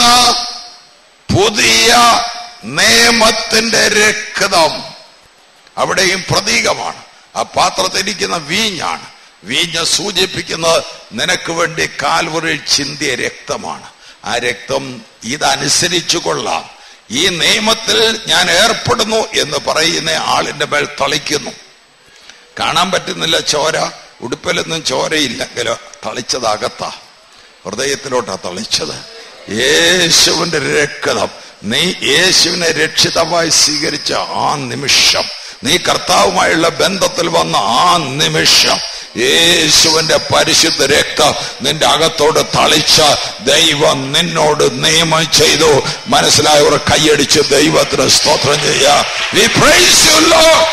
പുതിയ നിയമത്തിന്റെ രക്തം അവിടെയും പ്രതീകമാണ് ആ പാത്രത്തിരിക്കുന്ന വീഞ്ഞാണ് വീഞ്ഞ് സൂചിപ്പിക്കുന്നത് നിനക്ക് വേണ്ടി കാൽവറിൽ ചിന്തിയ രക്തമാണ് ആ രക്തം ഇതനുസരിച്ചു കൊള്ളാം ഈ നിയമത്തിൽ ഞാൻ ഏർപ്പെടുന്നു എന്ന് പറയുന്ന ആളിന്റെ മേൽ തളിക്കുന്നു കാണാൻ പറ്റുന്നില്ല ചോര ഉടുപ്പിലൊന്നും ചോരയില്ലെങ്കിലോ തളിച്ചതകത്താ ഹൃദയത്തിലോട്ടാ തളിച്ചത് യേശുവിന്റെ രക്തം നീ യേശുവിനെ രക്ഷിതമായി സ്വീകരിച്ച ആ നിമിഷം നീ കർത്താവുമായുള്ള ബന്ധത്തിൽ വന്ന ആ നിമിഷം യേശുവിന്റെ പരിശുദ്ധ രക്തം നിന്റെ അകത്തോട് തളിച്ച ദൈവം നിന്നോട് നിയമം ചെയ്തു മനസ്സിലായവർ കൈയടിച്ച് ദൈവത്തിന് സ്തോത്രം ചെയ്യാ We praise you, Lord.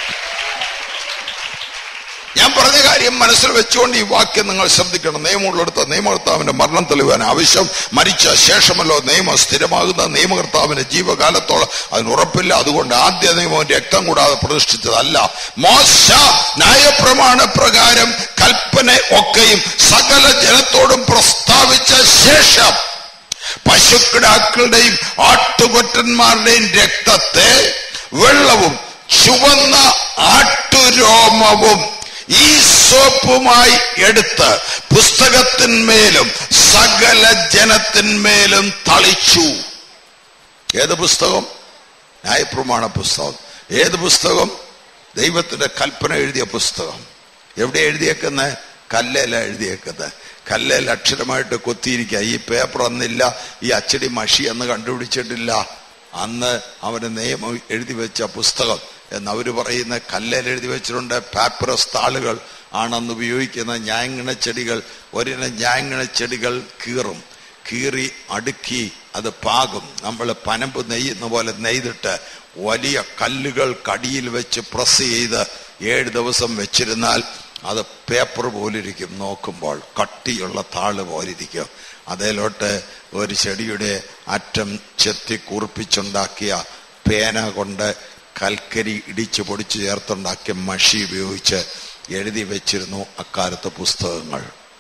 ഞാൻ പറഞ്ഞ കാര്യം മനസ്സിൽ വെച്ചുകൊണ്ട് ഈ വാക്യം നിങ്ങൾ ശ്രദ്ധിക്കണം നിയമമുള്ളെടുത്ത നിയമകർത്താവിന്റെ മരണം തെളിവാൻ ആവശ്യം മരിച്ച ശേഷമല്ലോ നിയമം സ്ഥിരമാകുന്ന നിയമകർത്താവിന്റെ ജീവകാലത്തോളം അതിന് ഉറപ്പില്ല അതുകൊണ്ട് ആദ്യ നിയമം രക്തം കൂടാതെ പ്രതിഷ്ഠിച്ചതല്ല മോശ ന്യായപ്രമാണ പ്രകാരം കൽപ്പന ഒക്കെയും സകല ജനത്തോടും പ്രസ്താവിച്ച ശേഷം പശുക്കിടാക്കളുടെയും ആട്ടുകൊറ്റന്മാരുടെയും രക്തത്തെ വെള്ളവും ചുവന്ന ആട്ടുരോമവും ഈ സോപ്പുമായി എടുത്ത് പുസ്തകത്തിന്മേലും സകല ജനത്തിന്മേലും തളിച്ചു ഏത് പുസ്തകം ന്യായപ്രമാണ പുസ്തകം ഏത് പുസ്തകം ദൈവത്തിന്റെ കൽപ്പന എഴുതിയ പുസ്തകം എവിടെ എഴുതിയേക്കുന്നത് കല്ലേല എഴുതിയേക്കുന്നത് കല്ലേൽ അക്ഷരമായിട്ട് കൊത്തിയിരിക്കുക ഈ പേപ്പർ അന്നില്ല ഈ അച്ചടി മഷി അന്ന് കണ്ടുപിടിച്ചിട്ടില്ല അന്ന് അവന് നിയമം എഴുതി വെച്ച പുസ്തകം എന്ന് അവര് പറയുന്ന കല്ലേൽ എഴുതി വെച്ചിട്ടുണ്ട് പാപ്പറസ് താളുകൾ ആണെന്ന് ഉപയോഗിക്കുന്ന ഞായങ്ങിണച്ചെടികൾ ഒരിനം ഞായങ്ങിണച്ചെടികൾ കീറും കീറി അടുക്കി അത് പാകും നമ്മൾ പനമ്പ് നെയ്യുന്ന പോലെ നെയ്തിട്ട് വലിയ കല്ലുകൾ കടിയിൽ വെച്ച് പ്രസ് ചെയ്ത് ഏഴ് ദിവസം വെച്ചിരുന്നാൽ അത് പേപ്പർ പോലിരിക്കും നോക്കുമ്പോൾ കട്ടിയുള്ള താള് പോലിരിക്കും അതേലോട്ട് ഒരു ചെടിയുടെ അറ്റം ചെത്തി കുറിപ്പിച്ചുണ്ടാക്കിയ പേന കൊണ്ട് കൽക്കരി ഇടിച്ചു പൊടിച്ചു ചേർത്തുണ്ടാക്കിയ മഷി ഉപയോഗിച്ച് എഴുതി വെച്ചിരുന്നു അക്കാലത്തെ പുസ്തകങ്ങൾ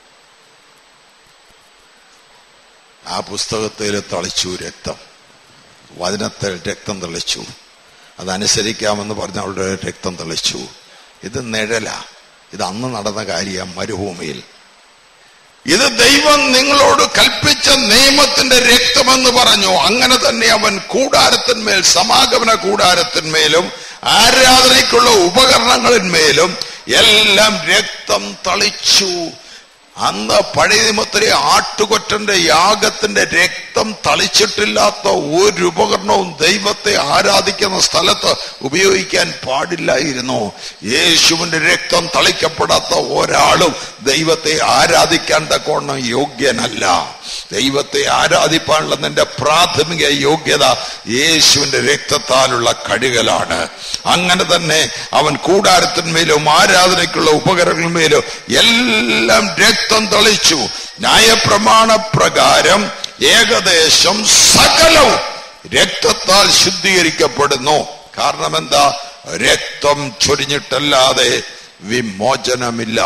ആ പുസ്തകത്തിൽ തളിച്ചു രക്തം വചനത്തിൽ രക്തം തെളിച്ചു അതനുസരിക്കാമെന്ന് പറഞ്ഞ അവളുടെ രക്തം തെളിച്ചു ഇത് നിഴല ഇത് അന്ന് നടന്ന കാര്യം മരുഭൂമിയിൽ ഇത് ദൈവം നിങ്ങളോട് കൽപ്പിച്ച നിയമത്തിന്റെ രക്തമെന്ന് പറഞ്ഞു അങ്ങനെ തന്നെ അവൻ കൂടാരത്തിന്മേൽ സമാഗമന കൂടാരത്തിന്മേലും ആരാധനയ്ക്കുള്ള ഉപകരണങ്ങളിന്മേലും എല്ലാം രക്തം തളിച്ചു അന്ന് പഴയ നിയമത്തിലെ ആട്ടുകൊറ്റന്റെ യാഗത്തിന്റെ രക്തം തളിച്ചിട്ടില്ലാത്ത ഒരു ഉപകരണവും ദൈവത്തെ ആരാധിക്കുന്ന സ്ഥലത്ത് ഉപയോഗിക്കാൻ പാടില്ലായിരുന്നു യേശുവിന്റെ രക്തം തളിക്കപ്പെടാത്ത ഒരാളും ദൈവത്തെ ആരാധിക്കാൻ തക്കോണം യോഗ്യനല്ല ദൈവത്തെ ആരാധിപ്പാനുള്ള നിന്റെ പ്രാഥമിക യോഗ്യത യേശുവിന്റെ രക്തത്താലുള്ള കഴുകലാണ് അങ്ങനെ തന്നെ അവൻ കൂടാരത്തിന്മേലും ആരാധനയ്ക്കുള്ള ഉപകരണങ്ങളിന്മേലും എല്ലാം രക്തം തളിച്ചു ന്യായപ്രമാണ പ്രകാരം ഏകദേശം സകലവും രക്തത്താൽ ശുദ്ധീകരിക്കപ്പെടുന്നു കാരണം എന്താ രക്തം ചൊരിഞ്ഞിട്ടല്ലാതെ വിമോചനമില്ല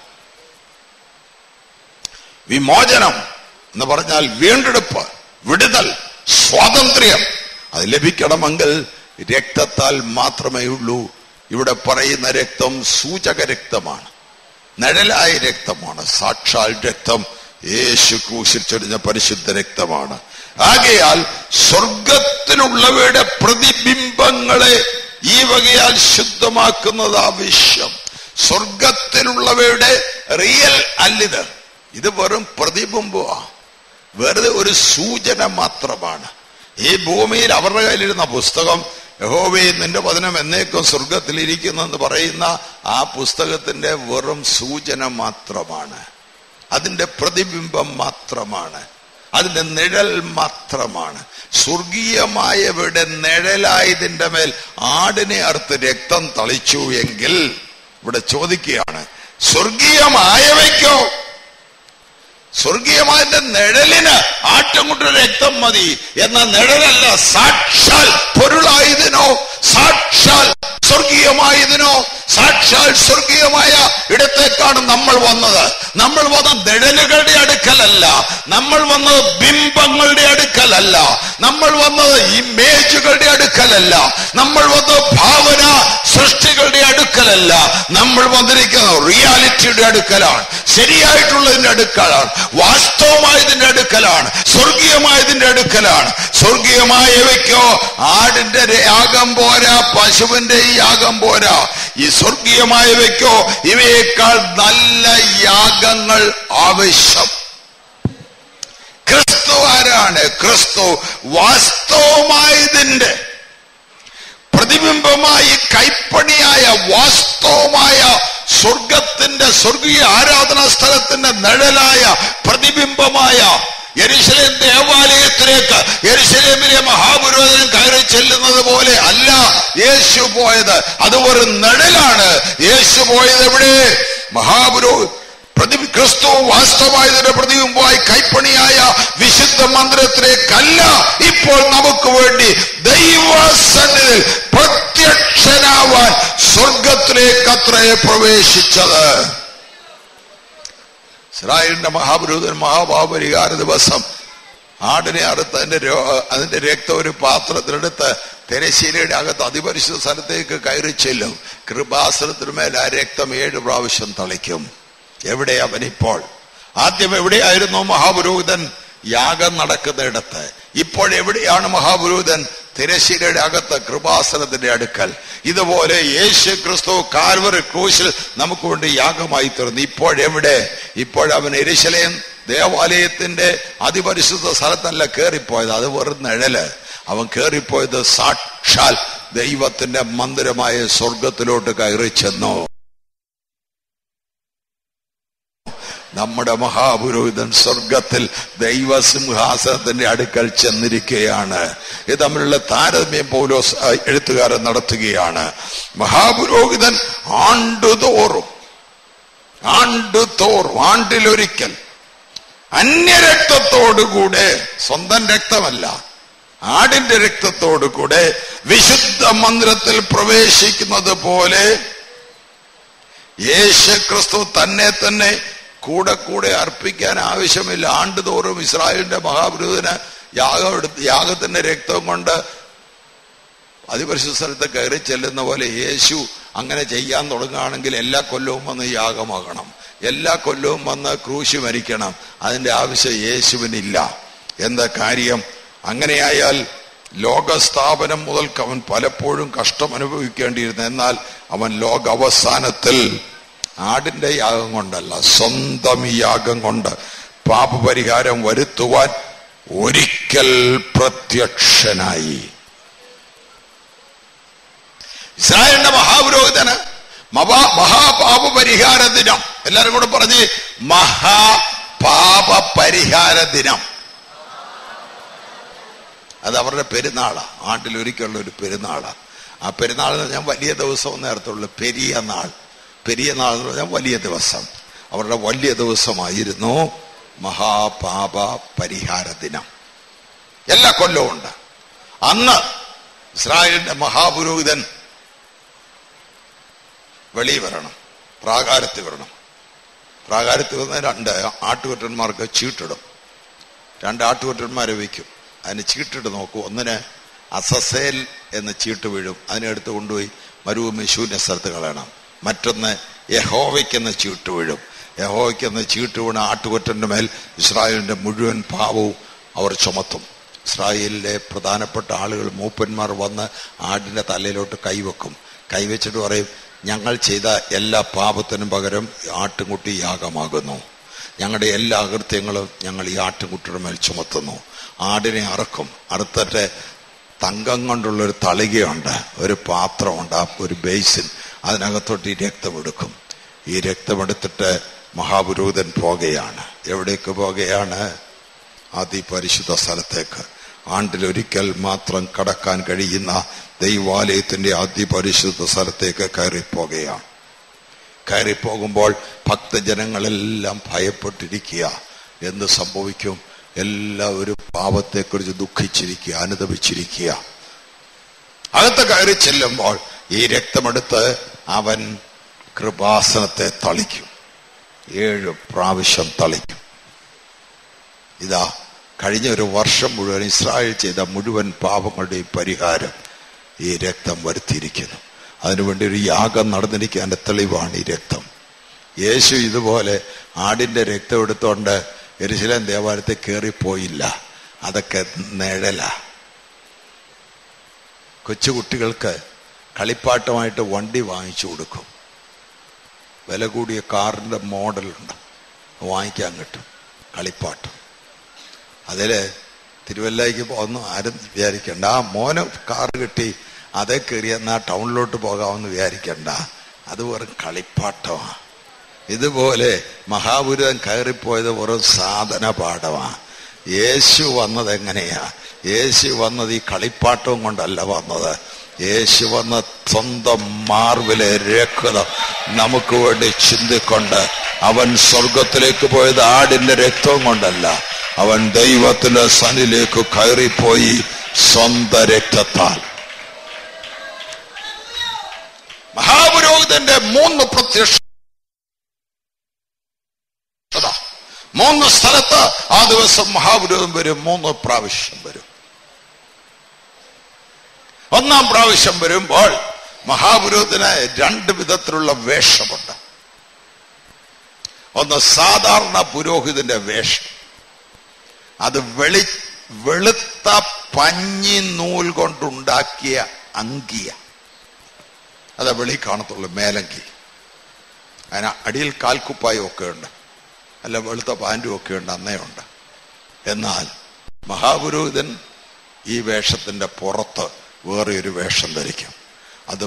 വിമോചനം എന്ന് പറഞ്ഞാൽ വീണ്ടെടുപ്പ് വിടുതൽ സ്വാതന്ത്ര്യം അത് ലഭിക്കണമെങ്കിൽ രക്തത്താൽ മാത്രമേ ഉള്ളൂ ഇവിടെ പറയുന്ന രക്തം സൂചക രക്തമാണ് നിഴലായ രക്തമാണ് സാക്ഷാൽ രക്തം യേശു ക്രൂശിൽ ചൊരിഞ്ഞ പരിശുദ്ധ രക്തമാണ് ആകയാൽ സ്വർഗത്തിലുള്ളവയുടെ പ്രതിബിംബങ്ങളെ ഈ വകയാൽ ശുദ്ധമാക്കുന്നത് ആവശ്യം സ്വർഗത്തിലുള്ളവയുടെ റിയൽ അല്ലിത് ഇത് വെറും പ്രതിബിംബമാണ് വെറുതെ ഒരു സൂചന മാത്രമാണ് ഈ ഭൂമിയിൽ അവരുടെ കയ്യിലിരുന്ന പുസ്തകം യഹോവേ നിന്റെ വചനം എന്നേക്കും സ്വർഗത്തിലിരിക്കുന്നെന്ന് പറയുന്ന ആ പുസ്തകത്തിന്റെ വെറും സൂചന മാത്രമാണ് അതിന്റെ പ്രതിബിംബം മാത്രമാണ് അതിന്റെ നിഴൽ മാത്രമാണ് സ്വർഗീയമായവയുടെ നിഴലായതിന്റെ മേൽ ആടിനെ അറുത്ത് രക്തം തളിച്ചു എങ്കിൽ ഇവിടെ ചോദിക്കുകയാണ് സ്വർഗീയമായവയ്ക്കോ സ്വർഗീയമായതിന്റെ നിഴലിന് ആട്ടുംകുട്ടിയുടെ രക്തം മതി എന്ന നിഴലല്ല സാക്ഷാൽ പൊരുളായതിനോ സാക്ഷാൽ സ്വർഗീയമായതിനോ സാക്ഷാൽ സ്വർഗീയമായ ഇടത്തേക്കാണ് നമ്മൾ വന്നത് നമ്മൾ വന്ന നിഴലുകളുടെ അടുക്കലല്ല നമ്മൾ വന്നത് ബിംബങ്ങളുടെ അടുക്കലല്ല നമ്മൾ വന്നത് ഇമേജുകളുടെ അടുക്കലല്ല നമ്മൾ വന്നത് ഭാവന സൃഷ്ടികളുടെ അടുക്കലല്ല നമ്മൾ വന്നിരിക്കുന്നത് റിയാലിറ്റിയുടെ അടുക്കലാണ് ശരിയായിട്ടുള്ളതിന്റെ അടുക്കലാണ് വാസ്തവമായതിന്റെ അടുക്കലാണ് സ്വർഗീയമായതിന്റെ അടുക്കലാണ് സ്വർഗീയമായവയ്ക്കോ ആടിന്റെ യാഗം പോരാ പശുവിന്റെ യാഗം പോരാ ഈ സ്വർഗീയമായവയ്ക്കോ ഇവയേക്കാൾ നല്ല യാഗങ്ങൾ ആവശ്യം ക്രിസ്തു ആരാണ് ക്രിസ്തു വാസ്തവമായതിന്റെ പ്രതിബിംബമായി കൈപ്പണിയായ വാസ്തവമായ സ്വർഗത്തിന്റെ സ്വർഗീയ ആരാധനാ സ്ഥലത്തിന്റെ നിഴലായ പ്രതിബിംബമായ യെരുശലേം ദേവാലയത്തിലേക്ക് യെരുശലേമിലെ മഹാപുരോഹിതൻ കയറി ചെല്ലുന്നത് പോലെ അല്ല യേശു പോയത് അത് ഒരു നിഴലാണ് യേശു പോയത് എവിടെ മഹാപുരോ പ്രതി ക്രിസ്തു വാസ്തവമായതിന്റെ പ്രതിബിംബമായി കൈപ്പണിയായ വിശുദ്ധ മന്ദിരത്തിലേക്കല്ല ഇപ്പോൾ നമുക്ക് വേണ്ടി ദൈവസന്നിധിയിൽ പ്രത്യക്ഷനാവാൻ സ്വർഗത്തിലേക്ക് അത്രേ പ്രവേശിച്ചത് ഇസ്രായേലിന്റെ മഹാപുരോഹിതൻ മഹാഭാപരിഹാര ദിവസം ആടിനെ അറുത്ത് അതിന്റെ രോ- അതിന്റെ രക്തം ഒരു പാത്രത്തിലെടുത്ത് തെരശ്ശീലയുടെ അകത്ത് അതിപരിശുദ്ധ സ്ഥലത്തേക്ക് കയറി ചെല്ലും കൃപാസനത്തിനുമേൽ ആ രക്തം ഏഴ് പ്രാവശ്യം തളിക്കും എവിടെ അവനിപ്പോൾ ആദ്യം എവിടെയായിരുന്നു മഹാപുരോഹിതൻ യാഗം നടക്കുന്നിടത്ത് ഇപ്പോൾ എവിടെയാണ് മഹാപുരോഹിതൻ തിരശ്ശീലയുടെ അകത്ത് കൃപാസനത്തിന്റെ അടുക്കൽ ഇതുപോലെ യേശു ക്രിസ്തു കാൽവറി ക്രൂശിൽ നമുക്ക് വേണ്ടി യാഗമായി തീർന്നു ഇപ്പോഴെവിടെ ഇപ്പോഴവൻ എരിശലയം ദേവാലയത്തിന്റെ അതിപരിശുദ്ധ സ്ഥലത്തല്ല കയറിപ്പോയത് അത് വെറും നിഴല് അവൻ കയറിപ്പോയത് സാക്ഷാൽ ദൈവത്തിന്റെ മന്ദിരമായ സ്വർഗത്തിലോട്ട് കയറി ചെന്നു നമ്മുടെ മഹാപുരോഹിതൻ സ്വർഗത്തിൽ ദൈവസിംഹാസനത്തിന്റെ അടുക്കൽ ചെന്നിരിക്കുകയാണ് ഇത് തമ്മിലുള്ള താരതമ്യം പോലോസ് ആ, എഴുത്തുകാരൻ നടത്തുകയാണ് മഹാപുരോഹിതൻ ആണ്ടുതോറും ആണ്ടുതോറും ആണ്ടിലൊരിക്കൽ അന്യരക്തത്തോടുകൂടെ സ്വന്തം രക്തമല്ല ആടിന്റെ രക്തത്തോടുകൂടെ വിശുദ്ധ മന്ദിരത്തിൽ പ്രവേശിക്കുന്നത് പോലെ യേശു ക്രിസ്തു തന്നെ തന്നെ കൂടെ കൂടെ അർപ്പിക്കാൻ ആവശ്യമില്ല ആണ്ടുതോറും ഇസ്രായേലിന്റെ മഹാപുരുതന് യാഗം എടുത്ത് യാഗത്തിന്റെ രക്തം കൊണ്ട് അതിപരിശുദ്ധ സ്ഥലത്ത് കയറി ചെല്ലുന്ന പോലെ യേശു അങ്ങനെ ചെയ്യാൻ തുടങ്ങുകയാണെങ്കിൽ എല്ലാ കൊല്ലവും വന്ന് യാഗമാകണം എല്ലാ കൊല്ലവും വന്ന് ക്രൂശി മരിക്കണം അതിന്റെ ആവശ്യം യേശുവിനില്ല എന്താ കാര്യം അങ്ങനെയായാൽ ലോകസ്ഥാപനം മുതൽക്ക് അവൻ പലപ്പോഴും കഷ്ടം അനുഭവിക്കേണ്ടിയിരുന്നു എന്നാൽ അവൻ ലോക അവസാനത്തിൽ ആടിന്റെ യാഗം കൊണ്ടല്ല സ്വന്തം യാഗം കൊണ്ട് പാപപരിഹാരം വരുത്തുവാൻ ഒരിക്കൽ പ്രത്യക്ഷനായി ഇസ്രായേലിന്റെ മഹാപുരോഹിതന് മഹാ മഹാപാപ പരിഹാര ദിനം എല്ലാരും കൂടെ പറഞ്ഞ് മഹാപാപ പരിഹാര ദിനം അത് അവരുടെ പെരുന്നാളാ ആണ്ടിൽ ഒരിക്കലുള്ള ഒരു പെരുന്നാളാ ആ പെരുന്നാളിന് ഞാൻ വലിയ ദിവസം നേരത്തുള്ളൂ പെരിയ നാൾ പെരിയ നാൾ എന്ന് പറഞ്ഞാൽ വലിയ ദിവസം അവരുടെ വലിയ ദിവസമായിരുന്നു മഹാപാപ പരിഹാര ദിനം എല്ലാ കൊല്ലവും ഉണ്ട് അന്ന് ഇസ്രായേലിന്റെ മഹാപുരോഹിതൻ വെളി വരണം പ്രാകാരത്തിൽ വരണം പ്രാകാരത്തിൽ വന്ന രണ്ട് ആട്ടുകൊറ്റന്മാർക്ക് ചീട്ടിടും രണ്ട് ആട്ടുകൊറ്റന്മാരെ വയ്ക്കും അതിന് ചീട്ടിട്ട് നോക്കൂ ഒന്നിന് അസസേൽ എന്ന് ചീട്ട് വീഴും അതിനെടുത്ത് കൊണ്ടുപോയി മരുഭൂമി ശൂന്യ സ്ഥലത്ത് കളയണം മറ്റൊന്ന് യഹോവയ്ക്കെന്ന് ചീട്ട് വീഴും യഹോവയ്ക്കെന്ന് ചീട്ട് വീണ ആട്ടുകൊറ്റന്റെ മേൽ ഇസ്രായേലിന്റെ മുഴുവൻ പാവവും അവർ ചുമത്തും ഇസ്രായേലിലെ പ്രധാനപ്പെട്ട ആളുകൾ മൂപ്പന്മാർ വന്ന് ആടിന്റെ തലയിലോട്ട് കൈവെക്കും കൈവച്ചിട്ട് പറയും ഞങ്ങൾ ചെയ്ത എല്ലാ പാപത്തിനും പകരം ആട്ടുംകുട്ടി യാഗമാകുന്നു ഞങ്ങളുടെ എല്ലാ അകൃത്യങ്ങളും ഞങ്ങൾ ഈ ആട്ടുംകുട്ടിയുടെ മേൽ ചുമത്തുന്നു ആടിനെ അറക്കും അറുത്തിട്ട് തങ്കം കൊണ്ടുള്ള ഒരു തളികയുണ്ട് ഒരു പാത്രമുണ്ട് ആ ഒരു ബേസിൻ അതിനകത്തോട്ട് ഈ രക്തമെടുക്കും ഈ രക്തമെടുത്തിട്ട് മഹാപുരോഹിതൻ പോകുകയാണ് എവിടേക്ക് പോകുകയാണ് അതിപരിശുദ്ധ സ്ഥലത്തേക്ക് ആണ്ടിലൊരിക്കൽ മാത്രം കടക്കാൻ കഴിയുന്ന ദൈവാലയത്തിന്റെ അതിപരിശുദ്ധ സ്ഥലത്തേക്ക് കയറിപ്പോകുകയാണ് കയറിപ്പോകുമ്പോൾ ഭക്തജനങ്ങളെല്ലാം ഭയപ്പെട്ടിരിക്കുക എന്ത് സംഭവിക്കും എല്ലാവരും പാപത്തെക്കുറിച്ച് ദുഃഖിച്ചിരിക്കുക അനുദപിച്ചിരിക്കുക അകത്ത് കയറി ചെല്ലുമ്പോൾ ഈ രക്തമെടുത്ത് അവൻ കൃപാസനത്തെ തളിക്കും ഏഴ് പ്രാവശ്യം തളിക്കും ഇതാ കഴിഞ്ഞ ഒരു വർഷം മുഴുവൻ ഇസ്രായേൽ ചെയ്ത മുഴുവൻ പാപങ്ങളുടെയും പരിഹാരം ഈ രക്തം വരുത്തിയിരിക്കുന്നു അതിനുവേണ്ടി ഒരു യാഗം നടന്നിരിക്കാൻ്റെ തെളിവാണ് ഈ രക്തം യേശു ഇതുപോലെ ആടിന്റെ രക്തം എടുത്തോണ്ട് എരിശിലേം ദേവാലയത്തിൽ കയറിപ്പോയില്ല അതൊക്കെ നിഴല കൊച്ചുകുട്ടികൾക്ക് കളിപ്പാട്ടമായിട്ട് വണ്ടി വാങ്ങിച്ചു കൊടുക്കും വില കൂടിയ കാറിന്റെ മോഡലുണ്ട് വാങ്ങിക്കാൻ കിട്ടും കളിപ്പാട്ടം അതില് തിരുവല്ലയ്ക്ക് പോകുന്ന ആരും വിചാരിക്കണ്ട ആ മോന് കാറ് കിട്ടി അതേ കയറി എന്നാ ടൗണിലോട്ട് പോകാമെന്ന് വിചാരിക്കണ്ട അത് വെറും കളിപ്പാട്ടമാണ് ഇതുപോലെ മഹാപുരുതൻ കയറിപ്പോയത് വെറും സാധന പാഠമാണ് യേശു വന്നത് എങ്ങനെയാ യേശു വന്നത് ഈ കളിപ്പാട്ടവും കൊണ്ടല്ല വന്നത് യേശു വന്ന സ്വന്തം മാർവിലെ രക്തം നമുക്ക് വേണ്ടി ചിന്തിക്കൊണ്ട് അവൻ സ്വർഗത്തിലേക്ക് പോയത് ആടിന്റെ രക്തവും കൊണ്ടല്ല അവൻ ദൈവത്തിന്റെ സനിലേക്ക് കയറിപ്പോയി സ്വന്തം രക്തത്താൽ മഹാപുരോഹിതന്റെ മൂന്ന് പ്രത്യക്ഷ മൂന്ന് സ്ഥലത്ത് ആ ദിവസം മഹാപുരോഹിതൻ വരും മൂന്ന് പ്രാവശ്യം വരും ഒന്നാം പ്രാവശ്യം വരുമ്പോൾ മഹാപുരോഹിതന് രണ്ട് വിധത്തിലുള്ള വേഷമുണ്ട് ഒന്ന് സാധാരണ പുരോഹിതന്റെ വേഷം അത് വെളി വെളുത്ത പഞ്ഞി നൂൽ കൊണ്ടുണ്ടാക്കിയ അങ്കിയ അത് വെളി കാണത്തുള്ളൂ മേലങ്കി അതിന് അടിയിൽ കാൽക്കുപ്പായും ഒക്കെ ഉണ്ട് അല്ല വെളുത്ത പാൻറ്റും ഒക്കെ ഉണ്ട് അന്നേ ഉണ്ട് എന്നാൽ മഹാപുരോഹിതൻ ഈ വേഷത്തിന്റെ പുറത്ത് വേറെ ഒരു വേഷം ധരിക്കും അത്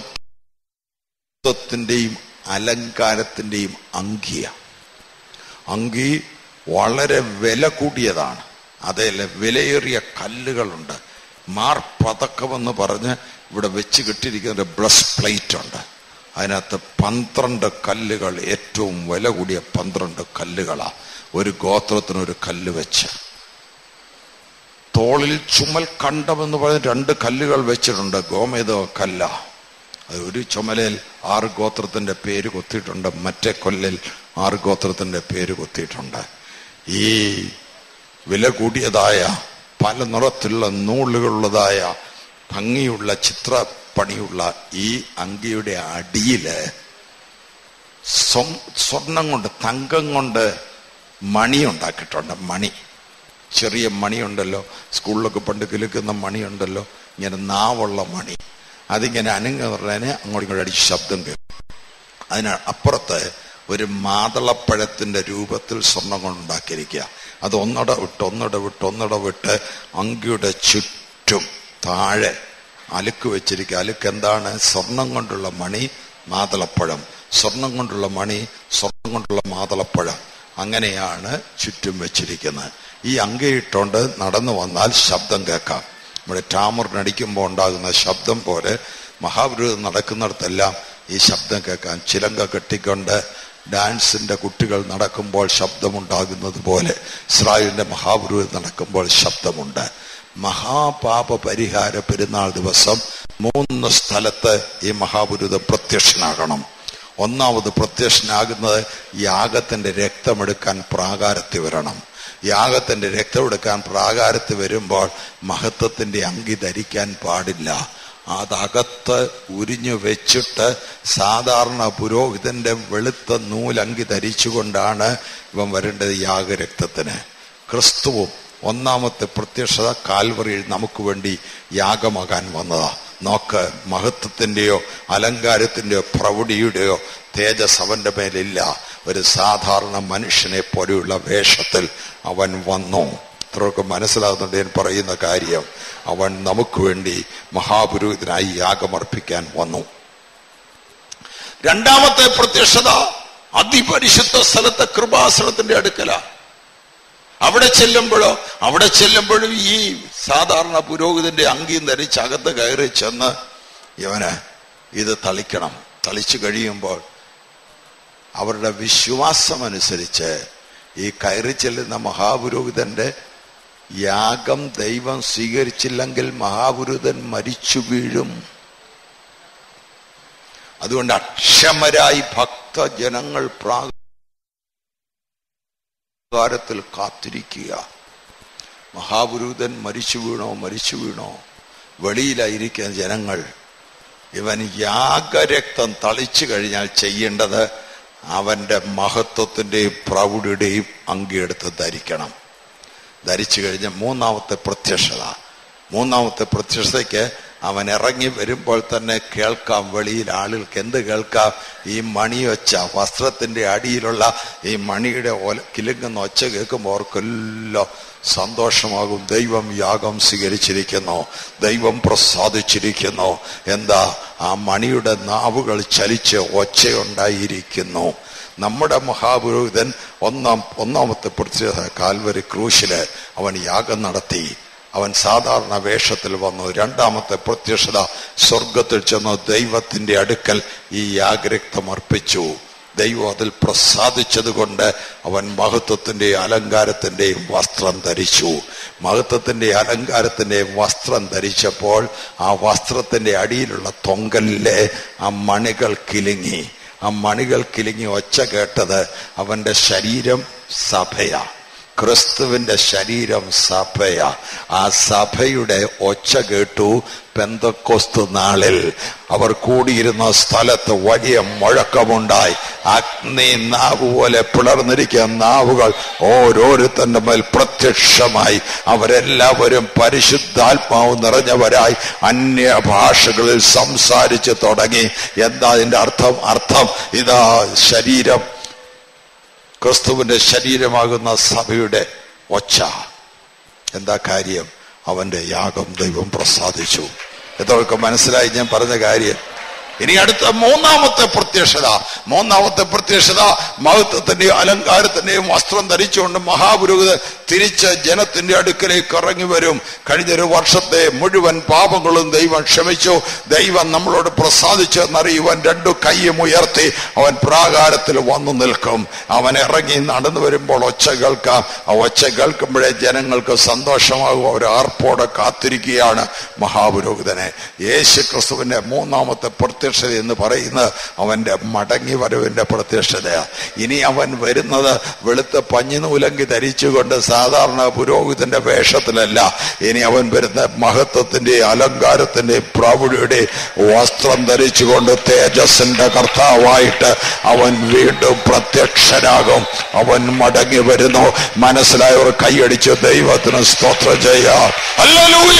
മഹത്വത്തിന്റെയും അലങ്കാരത്തിന്റെയും അങ്കിയ അങ്കി വളരെ വില കൂടിയതാണ് അതേല വിലയേറിയ കല്ലുകളുണ്ട് മാർ പതക്കമെന്ന് പറഞ്ഞ് ഇവിടെ വെച്ച് കിട്ടിയിരിക്കുന്ന ഒരു ബ്ലസ് പ്ലേറ്റ് ഉണ്ട് അതിനകത്ത് പന്ത്രണ്ട് കല്ലുകൾ ഏറ്റവും വില കൂടിയ പന്ത്രണ്ട് കല്ലുകളാ ഒരു ഗോത്രത്തിന് ഒരു കല്ല് വെച്ച് തോളിൽ ചുമൽ കണ്ടമെന്ന് പറഞ്ഞ് രണ്ട് കല്ലുകൾ വെച്ചിട്ടുണ്ട് ഗോമേത കല്ല അത് ഒരു ചുമലയിൽ ആറ് ഗോത്രത്തിന്റെ പേര് കൊത്തിയിട്ടുണ്ട് മറ്റേ കൊല്ലിൽ ആറ് ഗോത്രത്തിന്റെ പേര് കൊത്തിയിട്ടുണ്ട് ഈ വില കൂടിയതായ പല നിറത്തിലുള്ള നൂലുകളുള്ളതായ ഭംഗിയുള്ള ചിത്രപ്പണിയുള്ള ഈ അങ്കിയുടെ അടിയില് സ്വ- സ്വർണം കൊണ്ട് തങ്കം കൊണ്ട് മണി ഉണ്ടാക്കിയിട്ടുണ്ട് മണി ചെറിയ മണിയുണ്ടല്ലോ സ്കൂളിലൊക്കെ പണ്ട് കിലുക്കുന്ന മണിയുണ്ടല്ലോ ഇങ്ങനെ നാവുള്ള മണി അതിങ്ങനെ അനങ്ങ പറഞ്ഞതിന് അങ്ങോട്ടും ഇങ്ങോട്ടും അടിച്ച് ശബ്ദം കേൾക്കും അതിന് അപ്പുറത്ത് ഒരു മാതളപ്പഴത്തിന്റെ രൂപത്തിൽ സ്വർണം കൊണ്ടുണ്ടാക്കിയിരിക്കുക അത് ഒന്നിട വിട്ട് ഒന്നിട വിട്ട് ഒന്നിട വിട്ട് അങ്കിയുടെ ചുറ്റും താഴെ അലുക്ക് വെച്ചിരിക്കുക അലുക്ക് എന്താണ് സ്വർണം കൊണ്ടുള്ള മണി മാതളപ്പഴം സ്വർണം കൊണ്ടുള്ള മണി സ്വർണം കൊണ്ടുള്ള മാതളപ്പഴം അങ്ങനെയാണ് ചുറ്റും വെച്ചിരിക്കുന്നത് ഈ അങ്കയിട്ടോണ്ട് നടന്നു വന്നാൽ ശബ്ദം കേൾക്കാം നമ്മുടെ ടാമറിനടിക്കുമ്പോൾ ഉണ്ടാകുന്ന ശബ്ദം പോലെ മഹാപുരുതം നടക്കുന്നിടത്തെല്ലാം ഈ ശബ്ദം കേൾക്കാം ചിലങ്ക കെട്ടിക്കൊണ്ട് ഡാൻസിന്റെ കുട്ടികൾ നടക്കുമ്പോൾ ശബ്ദമുണ്ടാകുന്നത് പോലെ ഇസ്രായേലിന്റെ മഹാപുരുതം നടക്കുമ്പോൾ ശബ്ദമുണ്ട് മഹാപാപ പരിഹാര പെരുന്നാൾ ദിവസം മൂന്ന് സ്ഥലത്ത് ഈ മഹാപുരുതം പ്രത്യക്ഷനാകണം ഒന്നാമത് പ്രത്യക്ഷനാകുന്നത് യാഗത്തിന്റെ രക്തമെടുക്കാൻ പ്രാകാരത്തിൽ വരണം യാഗത്തിന്റെ രക്തമെടുക്കാൻ പ്രാകാരത്തിൽ വരുമ്പോൾ മഹത്വത്തിന്റെ അങ്കി ധരിക്കാൻ പാടില്ല അതകത്ത് ഉരിഞ്ഞു വെച്ചിട്ട് സാധാരണ പുരോഹിതന്റെ വെളുത്ത നൂലങ്കി ധരിച്ചുകൊണ്ടാണ് ഇവൻ വരേണ്ടത് യാഗരക്തത്തിന് ക്രിസ്തുവും ഒന്നാമത്തെ പ്രത്യക്ഷത കാൽവറിയിൽ നമുക്ക് വേണ്ടി യാഗമാകാൻ വന്നതാ നോക്ക് മഹത്വത്തിന്റെയോ അലങ്കാരത്തിന്റെയോ പ്രൗഢിയുടെയോ തേജസ് അവന്റെ മേലില്ല ഒരു സാധാരണ മനുഷ്യനെ പോലെയുള്ള വേഷത്തിൽ അവൻ വന്നു ഇത്രയൊക്കെ മനസ്സിലാകുന്നുണ്ട് ഞാൻ പറയുന്ന കാര്യം അവൻ നമുക്ക് വേണ്ടി മഹാപുരോഹിതനായി യാഗമർപ്പിക്കാൻ വന്നു രണ്ടാമത്തെ പ്രത്യക്ഷത അതിപരിശുദ്ധ സ്ഥലത്തെ കൃപാസനത്തിന്റെ അടുക്കല അവിടെ ചെല്ലുമ്പോഴോ അവിടെ ചെല്ലുമ്പോഴും ഈ സാധാരണ പുരോഹിതന്റെ അങ്കിയും ധരിച്ച് അകത്ത് കയറി ചെന്ന് ഇവന് ഇത് തളിക്കണം തളിച്ചു കഴിയുമ്പോൾ അവരുടെ വിശ്വാസമനുസരിച്ച് ഈ കയറി ചെല്ലുന്ന മഹാപുരോഹിതന്റെ യാഗം ദൈവം സ്വീകരിച്ചില്ലെങ്കിൽ മഹാപുരോഹിതൻ മരിച്ചു വീഴും അതുകൊണ്ട് അക്ഷമരായി ഭക്തജനങ്ങൾ പ്രാകാരത്തിൽ കാത്തിരിക്കുക മഹാപുരോഹിതൻ മരിച്ചു വീണോ മരിച്ചു വീണോ വെളിയിലായിരിക്കുന്ന ജനങ്ങൾ ഇവൻ യാഗരക്തം തളിച്ചു കഴിഞ്ഞാൽ ചെയ്യേണ്ടത് അവന്റെ മഹത്വത്തിന്റെയും പ്രൗഢിയുടെയും അങ്കിയെടുത്ത് ധരിക്കണം ധരിച്ചു കഴിഞ്ഞ മൂന്നാമത്തെ പ്രത്യക്ഷത മൂന്നാമത്തെ പ്രത്യക്ഷതയ്ക്ക് അവൻ ഇറങ്ങി വരുമ്പോൾ തന്നെ കേൾക്കാം വെളിയിൽ ആളുകൾക്ക് എന്ത് കേൾക്കാം ഈ മണിയൊച്ച വസ്ത്രത്തിന്റെ അടിയിലുള്ള ഈ മണിയുടെ ഒല കിലുങ്ങുന്ന ഒച്ച കേൾക്കുമ്പോൾ അവർക്കെല്ലാം സന്തോഷമാകും ദൈവം യാഗം സ്വീകരിച്ചിരിക്കുന്നു ദൈവം പ്രസാദിച്ചിരിക്കുന്നു എന്താ ആ മണിയുടെ നാവുകൾ ചലിച്ച് ഒച്ചയുണ്ടായിരിക്കുന്നു നമ്മുടെ മഹാപുരോഹിതൻ ഒന്നാം ഒന്നാമത്തെ പ്രത്യേകത കാൽവരി ക്രൂശില് അവൻ യാഗം നടത്തി അവൻ സാധാരണ വേഷത്തിൽ വന്നു രണ്ടാമത്തെ പ്രത്യക്ഷത സ്വർഗത്തിൽ ചെന്ന് ദൈവത്തിന്റെ അടുക്കൽ ഈ യാഗരക്തം അർപ്പിച്ചു ദൈവം അതിൽ പ്രസാദിച്ചതുകൊണ്ട് അവൻ മഹത്വത്തിന്റെയും അലങ്കാരത്തിന്റെയും വസ്ത്രം ധരിച്ചു മഹത്വത്തിന്റെ അലങ്കാരത്തിന്റെയും വസ്ത്രം ധരിച്ചപ്പോൾ ആ വസ്ത്രത്തിന്റെ അടിയിലുള്ള തൊങ്കലിലെ ആ മണികൾ കിലുങ്ങി ആ മണികൾ കിലുങ്ങി ഒച്ച കേട്ടത് അവന്റെ ശരീരം സഭയാ ക്രിസ്തുവിന്റെ ശരീരം സഭയാ ആ സഭയുടെ ഒച്ച കേട്ടു പെന്തക്കൊസ്തു നാളിൽ അവർ കൂടിയിരുന്ന സ്ഥലത്ത് വലിയ മുഴക്കമുണ്ടായി അഗ്നി നാവ് പോലെ പിളർന്നിരിക്കുന്ന നാവുകൾ ഓരോരുത്തന്റെ മേൽ പ്രത്യക്ഷമായി അവരെല്ലാവരും പരിശുദ്ധാത്മാവ് നിറഞ്ഞവരായി അന്യ ഭാഷകളിൽ സംസാരിച്ചു തുടങ്ങി എന്താ അതിന്റെ അർത്ഥം അർത്ഥം ഇതാ ശരീരം ക്രിസ്തുവിന്റെ ശരീരമാകുന്ന സഭയുടെ ഒച്ച എന്താ കാര്യം അവന്റെ യാഗം ദൈവം പ്രസാദിച്ചു ഇതൊക്കെ മനസ്സിലായി ഞാൻ പറഞ്ഞ കാര്യം ഇനി അടുത്ത മൂന്നാമത്തെ പ്രത്യക്ഷത മൂന്നാമത്തെ പ്രത്യക്ഷത മഹത്വത്തിന്റെയും അലങ്കാരത്തിന്റെയും വസ്ത്രം ധരിച്ചുകൊണ്ട് മഹാപുരോഹിതൻ തിരിച്ച് ജനത്തിന്റെ അടുക്കലേക്ക് ഇറങ്ങി വരും കഴിഞ്ഞൊരു വർഷത്തെ മുഴുവൻ പാപങ്ങളും ദൈവം ക്ഷമിച്ചു ദൈവം നമ്മളോട് പ്രസാദിച്ചു എന്നറിയുവാൻ രണ്ടു കൈയും ഉയർത്തി അവൻ പ്രാകാരത്തിൽ വന്നു നിൽക്കും അവൻ ഇറങ്ങി നടന്നു വരുമ്പോൾ ഒച്ച കേൾക്കാം ആ ഒച്ച കേൾക്കുമ്പോഴേ ജനങ്ങൾക്ക് സന്തോഷമാകും അവർ ആർപ്പോടെ കാത്തിരിക്കുകയാണ് മഹാപുരോഹിതനെ യേശു ക്രിസ്തുവിന്റെ മൂന്നാമത്തെ പ്രത്യക്ഷത എന്ന് പറയുന്നത് അവന്റെ മടങ്ങി വരവിന്റെ പ്രത്യക്ഷതയാണ് ഇനി അവൻ വരുന്നത് വെളുത്ത പഞ്ഞിനൂലങ്കി ധരിച്ചുകൊണ്ട് സാധാരണ പുരോഹിതന്റെ വേഷത്തിലല്ല ഇനി അവൻ വരുന്ന മഹത്വത്തിന്റെ അലങ്കാരത്തിന്റെ പ്രൗഢിയുടെ വസ്ത്രം ധരിച്ചുകൊണ്ട് തേജസ്സിന്റെ കർത്താവായിട്ട് അവൻ വീണ്ടും പ്രത്യക്ഷനാകും അവൻ മടങ്ങി വരുന്നു മനസ്സിലായവർ കൈയടിച്ച് ദൈവത്തിന് സ്തോത്രം ചെയ്യാം ഹല്ലേലൂയ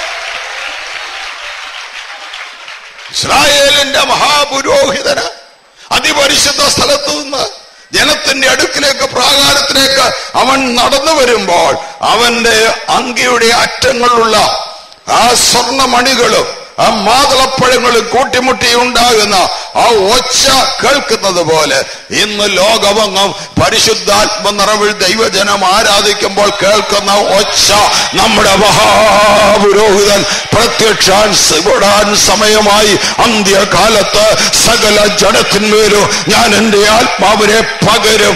ഇസ്രായേലിന്റെ മഹാപുരോഹിതന് അതിപരിശുദ്ധ സ്ഥലത്ത് നിന്ന് ജനത്തിന്റെ അടുക്കിലേക്ക് പ്രാകാരത്തിലേക്ക് അവൻ നടന്നു വരുമ്പോൾ അവന്റെ അങ്കിയുടെ അറ്റങ്ങളിലുള്ള ആ സ്വർണമണികളും ആ മാതളപ്പഴങ്ങളും കൂട്ടിമുട്ടി ഉണ്ടാകുന്ന ആ ഒച്ച കേൾക്കുന്നത് പോലെ ഇന്ന് ലോകമെങ്ങും പരിശുദ്ധാത്മ നിറവിൽ ദൈവജനം ആരാധിക്കുമ്പോൾ കേൾക്കുന്ന ഒച്ച നമ്മുടെ മഹാപുരോഹിതൻ പ്രത്യക്ഷാൻ സമയമായി അന്ത്യകാലത്ത് സകല ജനത്തിന്മേലും ഞാൻ എന്റെ ആത്മാവിനെ പകരും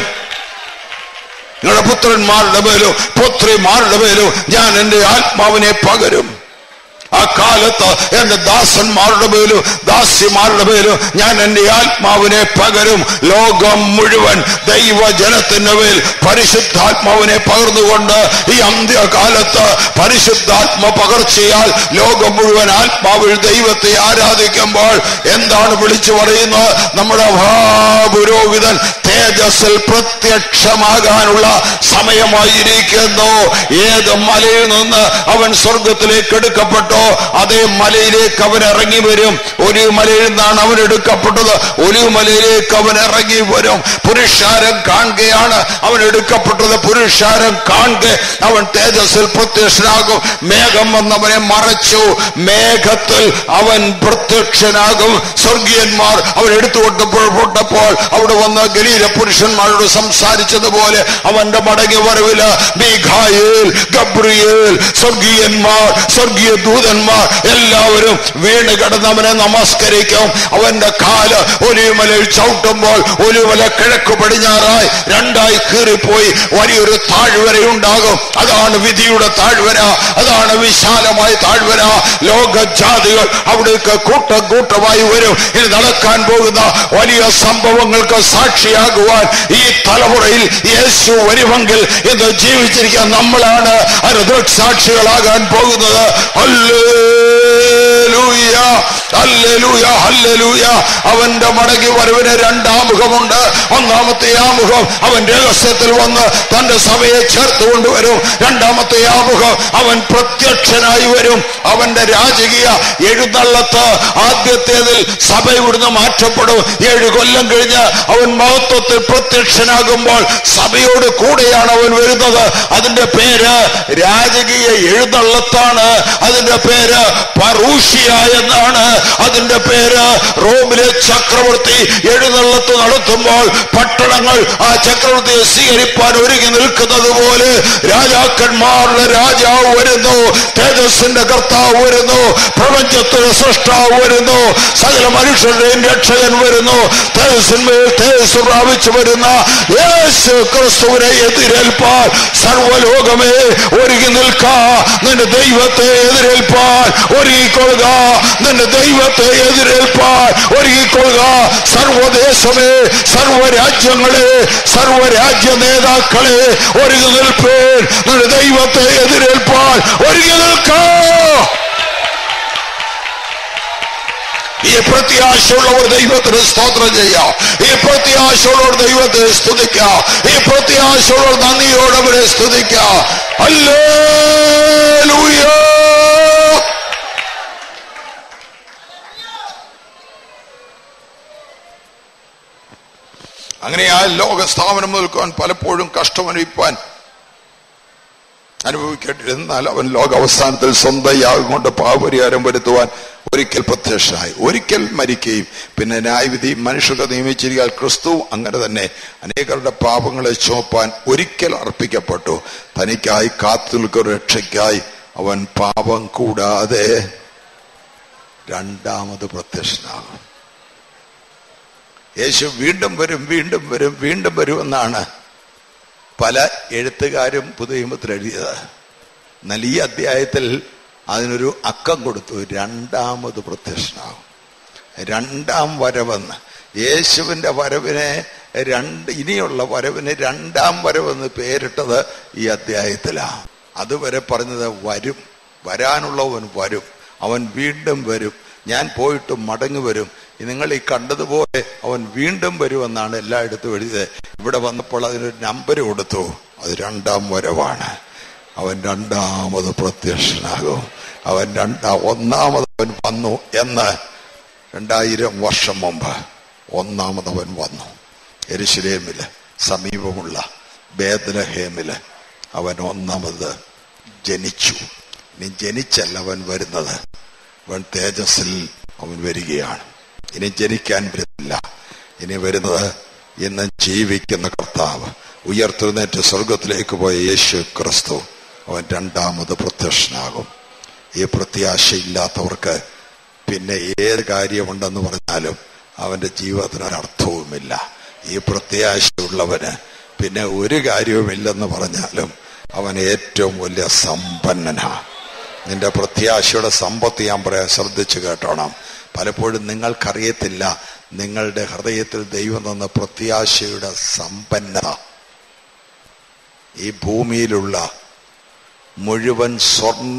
നിങ്ങളുടെ പുത്രന്മാരുടെ മേലും പുത്രിമാരുടെ മേലും ഞാൻ എന്റെ ആത്മാവിനെ പകരും ആ കാലത്ത് എന്റെ ദാസന്മാരുടെ മേലും ദാസ്യമാരുടെ മേലും ഞാൻ എന്റെ ആത്മാവിനെ പകരും ലോകം മുഴുവൻ ദൈവജനത്തിന്റെ മേൽ പരിശുദ്ധാത്മാവിനെ പകർന്നുകൊണ്ട് ഈ അന്ത്യകാലത്ത് പരിശുദ്ധാത്മ പകർച്ചയാൽ ലോകം മുഴുവൻ ആത്മാവിൽ ദൈവത്തെ ആരാധിക്കുമ്പോൾ എന്താണ് വിളിച്ചു പറയുന്നത് നമ്മുടെ മഹാപുരോഹിതൻ തേജസ്സിൽ പ്രത്യക്ഷമാകാനുള്ള സമയമായിരിക്കുന്നു ഏത് മലയിൽ നിന്ന് അവൻ സ്വർഗത്തിലേക്ക് എടുക്കപ്പെട്ടോ അതേ മലയിലേക്ക് അവൻ ഇറങ്ങി വരും ഒരു മലയിൽ നിന്നാണ് അവൻ എടുക്കപ്പെട്ടത് ഒരു മലയിലേക്ക് അവൻ ഇറങ്ങി വരും പുരുഷാരം കാണുകയാണ് അവൻ എടുക്കപ്പെട്ടത് പുരുഷാരം കാണുക അവൻ തേജസ്സിൽ പ്രത്യക്ഷനാകും മേഘം വന്നവനെ മറച്ചു മേഘത്തിൽ അവൻ പ്രത്യക്ഷനാകും സ്വർഗീയന്മാർ അവൻ എടുത്തുകൊണ്ടപ്പോൾ പൊട്ടപ്പോൾ അവിടെ വന്ന ഗലീല പുരുഷന്മാരോട് സംസാരിച്ചതുപോലെ അവന്റെ മടങ്ങി വരവില് മീഖായേൽ ഗബ്രിയേൽ സ്വർഗീയന്മാർ സ്വർഗീയ ദൂതന്മാർ എല്ലാവരും വീണ് കിടന്ന് അവനെ നമസ്കരിക്കും അവന്റെ കാല് ഒലിമലയിൽ ചവിട്ടുമ്പോൾ ഒലിമല കിഴക്ക് പടിഞ്ഞാറായി രണ്ടായി കീറിപ്പോയി വലിയൊരു താഴ്വര ഉണ്ടാകും അതാണ് വിധിയുടെ താഴ്വര അതാണ് വിശാലമായ താഴ്വര ലോകജാതികൾ അവിടേക്ക് കൂട്ടം കൂട്ടമായി വരും ഇനി നടക്കാൻ പോകുന്ന വലിയ സംഭവങ്ങൾക്ക് സാക്ഷിയാകുവാൻ ഈ തലമുറയിൽ യേശു വരുമെങ്കിൽ ഇന്ന് ജീവിച്ചിരിക്കാൻ നമ്മളാണ് അതിന് സാക്ഷികളാകാൻ പോകുന്നത് ഹല്ലേലൂയ ഹല്ലേലൂയ ഹല്ലേലൂയ അവന്റെ മടങ്ങി വരവിന് രണ്ടാം മുഖമുണ്ട് ഒന്നാമത്തെ ആ മുഖം അവൻ രഹസ്യത്തിൽ വന്ന് തന്റെ സഭയെ ചേർത്ത് കൊണ്ടുവരും രണ്ടാമത്തെ ആ മുഖം അവൻ പ്രത്യക്ഷനായി വരും അവന്റെ രാജകീയ എഴുന്നള്ളത്ത് ആദ്യത്തേതിൽ സഭ ഇവിടുന്ന് മാറ്റപ്പെടും ഏഴ് കൊല്ലം കഴിഞ്ഞ് അവൻ മഹത്വത്തിൽ പ്രത്യക്ഷനാകുമ്പോൾ സഭയോട് കൂടെയാണ് അവൻ വരുന്നത് അതിന്റെ പേര് രാജകീയ എഴുന്നള്ളത്താണ് അതിന്റെ പേര് പറൂഷ്യ എന്നാണ് അതിന്റെ പേര് റോമിലെ ചക്രവർത്തി എഴുന്നള്ളത്ത് നടത്തുമ്പോൾ പട്ടണങ്ങൾ ആ ചക്രവർത്തിയെ സ്വീകരിപ്പാൻ ഒരുങ്ങി നിൽക്കുന്നത് പോലെ രാജാക്കന്മാരുടെ രാജാവ് വരുന്നു തേജസ്സിന്റെ കർത്താവ് വരുന്നു പ്രപഞ്ചത്തിന്റെ സൃഷ്ടാവ് വരുന്നു സകല മനുഷ്യരുടെയും രക്ഷകൻ വരുന്നു തേജസ്സിന്മേൽ തേജസ് പ്രാപിച്ചു വരുന്ന യേശു ക്രിസ്തുവിനെ എതിരേൽപ്പാൻ സർവലോകമേ ഒരുങ്ങി നിൽക്കാ നിന്റെ ദൈവത്തെ എതിരേൽപ്പാൻ ഒരുങ്ങിക്കൊള്ളുക നിന്റെ ദൈവത്തെ എതിരേൽപ്പാൻ ഒരുങ്ങിക്കൊള്ളുക സർവദേശ ദേശമേ സർവരാജ്യങ്ങളെ സർവരാജ്യ നേതാക്കളെ ഒരുങ്ങി നിൽപ്പേൻ നിങ്ങളുടെ ദൈവത്തെ എതിരേൽപ്പാൻ ഒരുങ്ങി നിൽക്കോ ഈ പ്രത്യാശയുള്ളവർ ദൈവത്തിന് സ്തോത്രം ചെയ്യാം ഈ പ്രത്യാശയുള്ളവർ ദൈവത്തെ സ്തുതിക്കാം ഈ പ്രത്യാശയുള്ളവർ നന്ദിയോടെ അവരെ സ്തുതിക്കാം ഹല്ലേലൂയ അങ്ങനെ ആ ലോക സ്ഥാപനം നിൽക്കുവാൻ പലപ്പോഴും കഷ്ടമനുഭവിപ്പാൻ അനുഭവിക്കേണ്ടി എന്നാൽ അവൻ ലോക അവസാനത്തിൽ സ്വന്തം യാഗം കൊണ്ട് പാപപരിഹാരം വരുത്തുവാൻ ഒരിക്കൽ പ്രത്യക്ഷനായി ഒരിക്കൽ മരിക്കുകയും പിന്നെ ന്യായവിധി മനുഷ്യർക്ക് നിയമിച്ചിരിക്കാൻ ക്രിസ്തു അങ്ങനെ തന്നെ അനേകരുടെ പാപങ്ങളെ ചുമപ്പാൻ ഒരിക്കൽ അർപ്പിക്കപ്പെട്ടു തനിക്കായി കാത്തു നിൽക്കുന്ന രക്ഷയ്ക്കായി അവൻ പാപം കൂടാതെ രണ്ടാമത് പ്രത്യക്ഷനാകും യേശു വീണ്ടും വരും വീണ്ടും വരും വീണ്ടും വരുമെന്നാണ് പല എഴുത്തുകാരും പുതുനിയമത്തിൽ എഴുതിയത് എന്നാൽ ഈ അധ്യായത്തിൽ അതിനൊരു അക്കം കൊടുത്തു രണ്ടാമത് പ്രത്യക്ഷനാകും രണ്ടാം വരവെന്ന് യേശുവിന്റെ വരവിനെ രണ്ട് ഇനിയുള്ള വരവിന് രണ്ടാം വരവെന്ന് പേരിട്ടത് ഈ അധ്യായത്തിലാണ് അതുവരെ പറഞ്ഞത് വരും വരാനുള്ളവൻ വരും അവൻ വീണ്ടും വരും ഞാൻ പോയിട്ട് മടങ്ങി വരും നിങ്ങൾ ഈ കണ്ടതുപോലെ അവൻ വീണ്ടും വരുമെന്നാണ് എല്ലായിടത്തും എഴുതിയത് ഇവിടെ വന്നപ്പോൾ അതിനൊരു നമ്പർ കൊടുത്തു അത് രണ്ടാം വരവാണ് അവൻ രണ്ടാമത് പ്രത്യക്ഷനാകും അവൻ രണ്ടാ ഒന്നാമത് അവൻ വന്നു എന്ന് രണ്ടായിരം വർഷം മുമ്പ് ഒന്നാമത് അവൻ വന്നു എരുശലേമില് സമീപമുള്ള ബേദലഹേമില് അവൻ ഒന്നാമത് ജനിച്ചു ഇനി ജനിച്ചല്ല അവൻ വരുന്നത് അവൻ തേജസ്സിൽ അവൻ വരികയാണ് ഇനി ജനിക്കാൻ വരുന്നില്ല ഇനി വരുന്നത് ഇന്ന് ജീവിക്കുന്ന കർത്താവ് ഉയർത്തെഴുന്നേറ്റ് സ്വർഗത്തിലേക്ക് പോയ യേശു ക്രിസ്തു അവൻ രണ്ടാമത് പ്രത്യക്ഷനാകും ഈ പ്രത്യാശയില്ലാത്തവർക്ക് പിന്നെ ഏത് കാര്യമുണ്ടെന്ന് പറഞ്ഞാലും അവന്റെ ജീവിതത്തിന് ഒരർത്ഥവുമില്ല ഈ പ്രത്യാശയുള്ളവന് പിന്നെ ഒരു കാര്യവുമില്ലെന്ന് പറഞ്ഞാലും അവൻ ഏറ്റവും വലിയ സമ്പന്നനാ നിന്റെ പ്രത്യാശയുടെ സമ്പത്ത് ഞാൻ പറയാൻ ശ്രദ്ധിച്ചു കേട്ടോണം പലപ്പോഴും നിങ്ങൾക്കറിയത്തില്ല നിങ്ങളുടെ ഹൃദയത്തിൽ ദൈവം തന്ന പ്രത്യാശയുടെ സമ്പന്നത ഈ ഭൂമിയിലുള്ള മുഴുവൻ സ്വർണ്ണ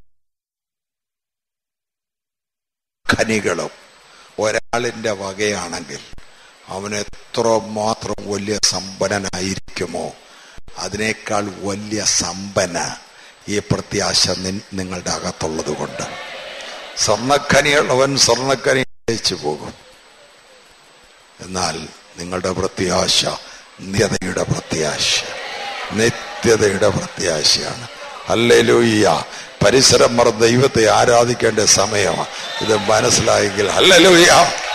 ഖനികളും ഒരാളിന്റെ വകയാണെങ്കിൽ അവൻ എത്ര മാത്രം വലിയ സമ്പന്നനായിരിക്കുമോ അതിനേക്കാൾ വലിയ സമ്പന്ന ഈ പ്രത്യാശ നിൻ- നിങ്ങളുടെ അകത്തുള്ളത് കൊണ്ട് സ്വർണ്ണക്കനിയുള്ളവൻ സ്വർണ്ണക്കനി അയച്ചു പോകും എന്നാൽ നിങ്ങളുടെ പ്രത്യാശ നിത്യതയുടെ പ്രത്യാശ നിത്യതയുടെ പ്രത്യാശയാണ് അല്ലലൂയ്യ പരിസരം മറ ദൈവത്തെ ആരാധിക്കേണ്ട സമയമാണ് ഇത് മനസ്സിലായെങ്കിൽ അല്ലലൂയ്യ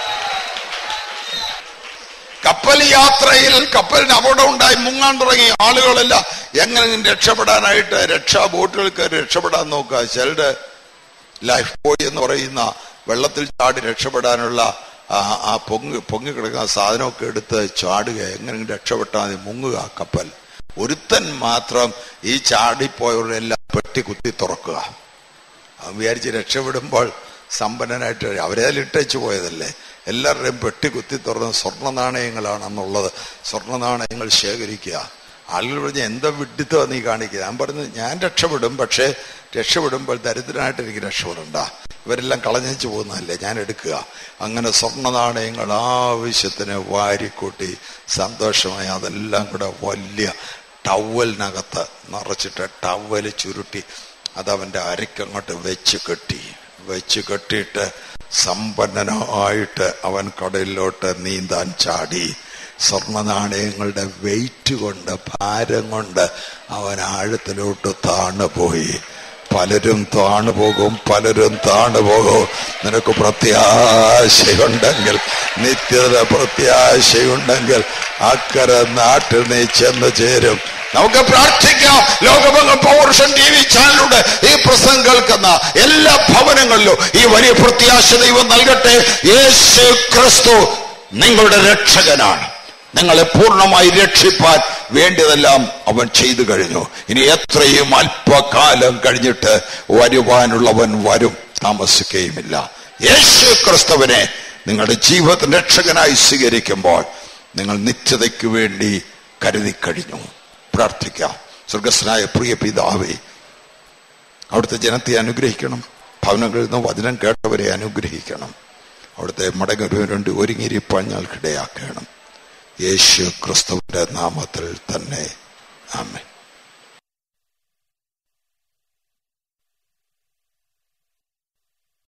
കപ്പൽ യാത്രയിൽ കപ്പലിന് അപകടം ഉണ്ടായി മുങ്ങാൻ തുടങ്ങി ആളുകളെല്ലാം എങ്ങനെ രക്ഷപ്പെടാനായിട്ട് രക്ഷാ ബോട്ടുകൾക്ക് രക്ഷപ്പെടാൻ നോക്കുക ചിലര് ലൈഫ് ബോയ് എന്ന് പറയുന്ന വെള്ളത്തിൽ ചാടി രക്ഷപ്പെടാനുള്ള ആ ആ പൊങ്ങി പൊങ്ങിക്കിടക്കുന്ന സാധനമൊക്കെ എടുത്ത് ചാടുക എങ്ങനെ രക്ഷപ്പെട്ടാൽ മതി മുങ്ങുക കപ്പൽ ഒരുത്തൻ മാത്രം ഈ ചാടിപ്പോയവരെല്ലാം പെട്ടി കുത്തി തുറക്കുക അവൻ വിചാരിച്ച് രക്ഷപ്പെടുമ്പോൾ സമ്പന്നനായിട്ട് അവരെ ഇട്ടേച്ചു പോയതല്ലേ എല്ലാവരുടെയും പെട്ടി കുത്തി തുറന്ന് സ്വർണ്ണ നാണയങ്ങളാണെന്നുള്ളത് സ്വർണ്ണ നാണയങ്ങൾ ശേഖരിക്കുക ആളുകൾ പറഞ്ഞ എന്താ വിഡിത്തോ നീ കാണിക്കുക ഞാൻ പറഞ്ഞു ഞാൻ രക്ഷപ്പെടും പക്ഷേ രക്ഷപ്പെടുമ്പോൾ ദരിദ്രനായിട്ട് എനിക്ക് രക്ഷപ്പെടണ്ട ഇവരെല്ലാം കളഞ്ഞു പോകുന്നതല്ലേ ഞാൻ എടുക്കുക അങ്ങനെ സ്വർണ്ണ നാണയങ്ങൾ ആവശ്യത്തിന് വാരിക്കൂട്ടി സന്തോഷമായി അതെല്ലാം കൂടെ വലിയ ടവലിനകത്ത് നിറച്ചിട്ട് ടവല് ചുരുട്ടി അതവന്റെ അരക്കങ്ങോട്ട് വെച്ച് കെട്ടി വെച്ച് കെട്ടിയിട്ട് സമ്പന്നനായിട്ട് അവൻ കടലിലോട്ട് നീന്താൻ ചാടി സ്വർണ്ണ നാണയങ്ങളുടെ വെയിറ്റ് കൊണ്ട് ഭാരം കൊണ്ട് അവൻ ആഴത്തിലോട്ട് താണു പോയി പലരും താണു പോകും പലരും താണു പോകും നിനക്ക് പ്രത്യാശയുണ്ടെങ്കിൽ നിത്യത പ്രത്യാശയുണ്ടെങ്കിൽ അക്കരെ നാട്ടിൽ നീ ചെന്ന് ചേരും നമുക്ക് പ്രാർത്ഥിക്കാം ലോകമെങ്ങും പൗരുഷൻ ടി വി ചാനലിലൂടെ ഈ പ്രസംഗം കേൾക്കുന്ന എല്ലാ ഭവനങ്ങളിലും ഈ വലിയ പ്രത്യാശ ദൈവം നൽകട്ടെ യേശു ക്രിസ്തു നിങ്ങളുടെ രക്ഷകനാണ് നിങ്ങളെ പൂർണ്ണമായി രക്ഷിപ്പാൻ വേണ്ടിയതെല്ലാം അവൻ ചെയ്തു കഴിഞ്ഞു ഇനി എത്രയും അല്പകാലം കഴിഞ്ഞിട്ട് വരുവാനുള്ളവൻ വരും താമസിക്കുകയുമില്ല യേശു ക്രിസ്തുവിനെ നിങ്ങളുടെ ജീവിതത്തിന് രക്ഷകനായി സ്വീകരിക്കുമ്പോൾ നിങ്ങൾ നിത്യതയ്ക്ക് വേണ്ടി കരുതി കഴിഞ്ഞു പ്രാർത്ഥിക്കാം സ്വർഗസ്നായ പ്രിയ പിതാവേ അവിടുത്തെ ജനത്തെ അനുഗ്രഹിക്കണം ഭവനങ്ങളിൽ നിന്ന് വചനം കേട്ടവരെ അനുഗ്രഹിക്കണം അവിടുത്തെ മടങ്ങരുവരുണ്ട് ഒരുങ്ങിയിരിപ്പാൻ ഞങ്ങൾക്കിടയാക്കണം യേശു ക്രിസ്തുവിന്റെ നാമത്തിൽ തന്നെ ആമേ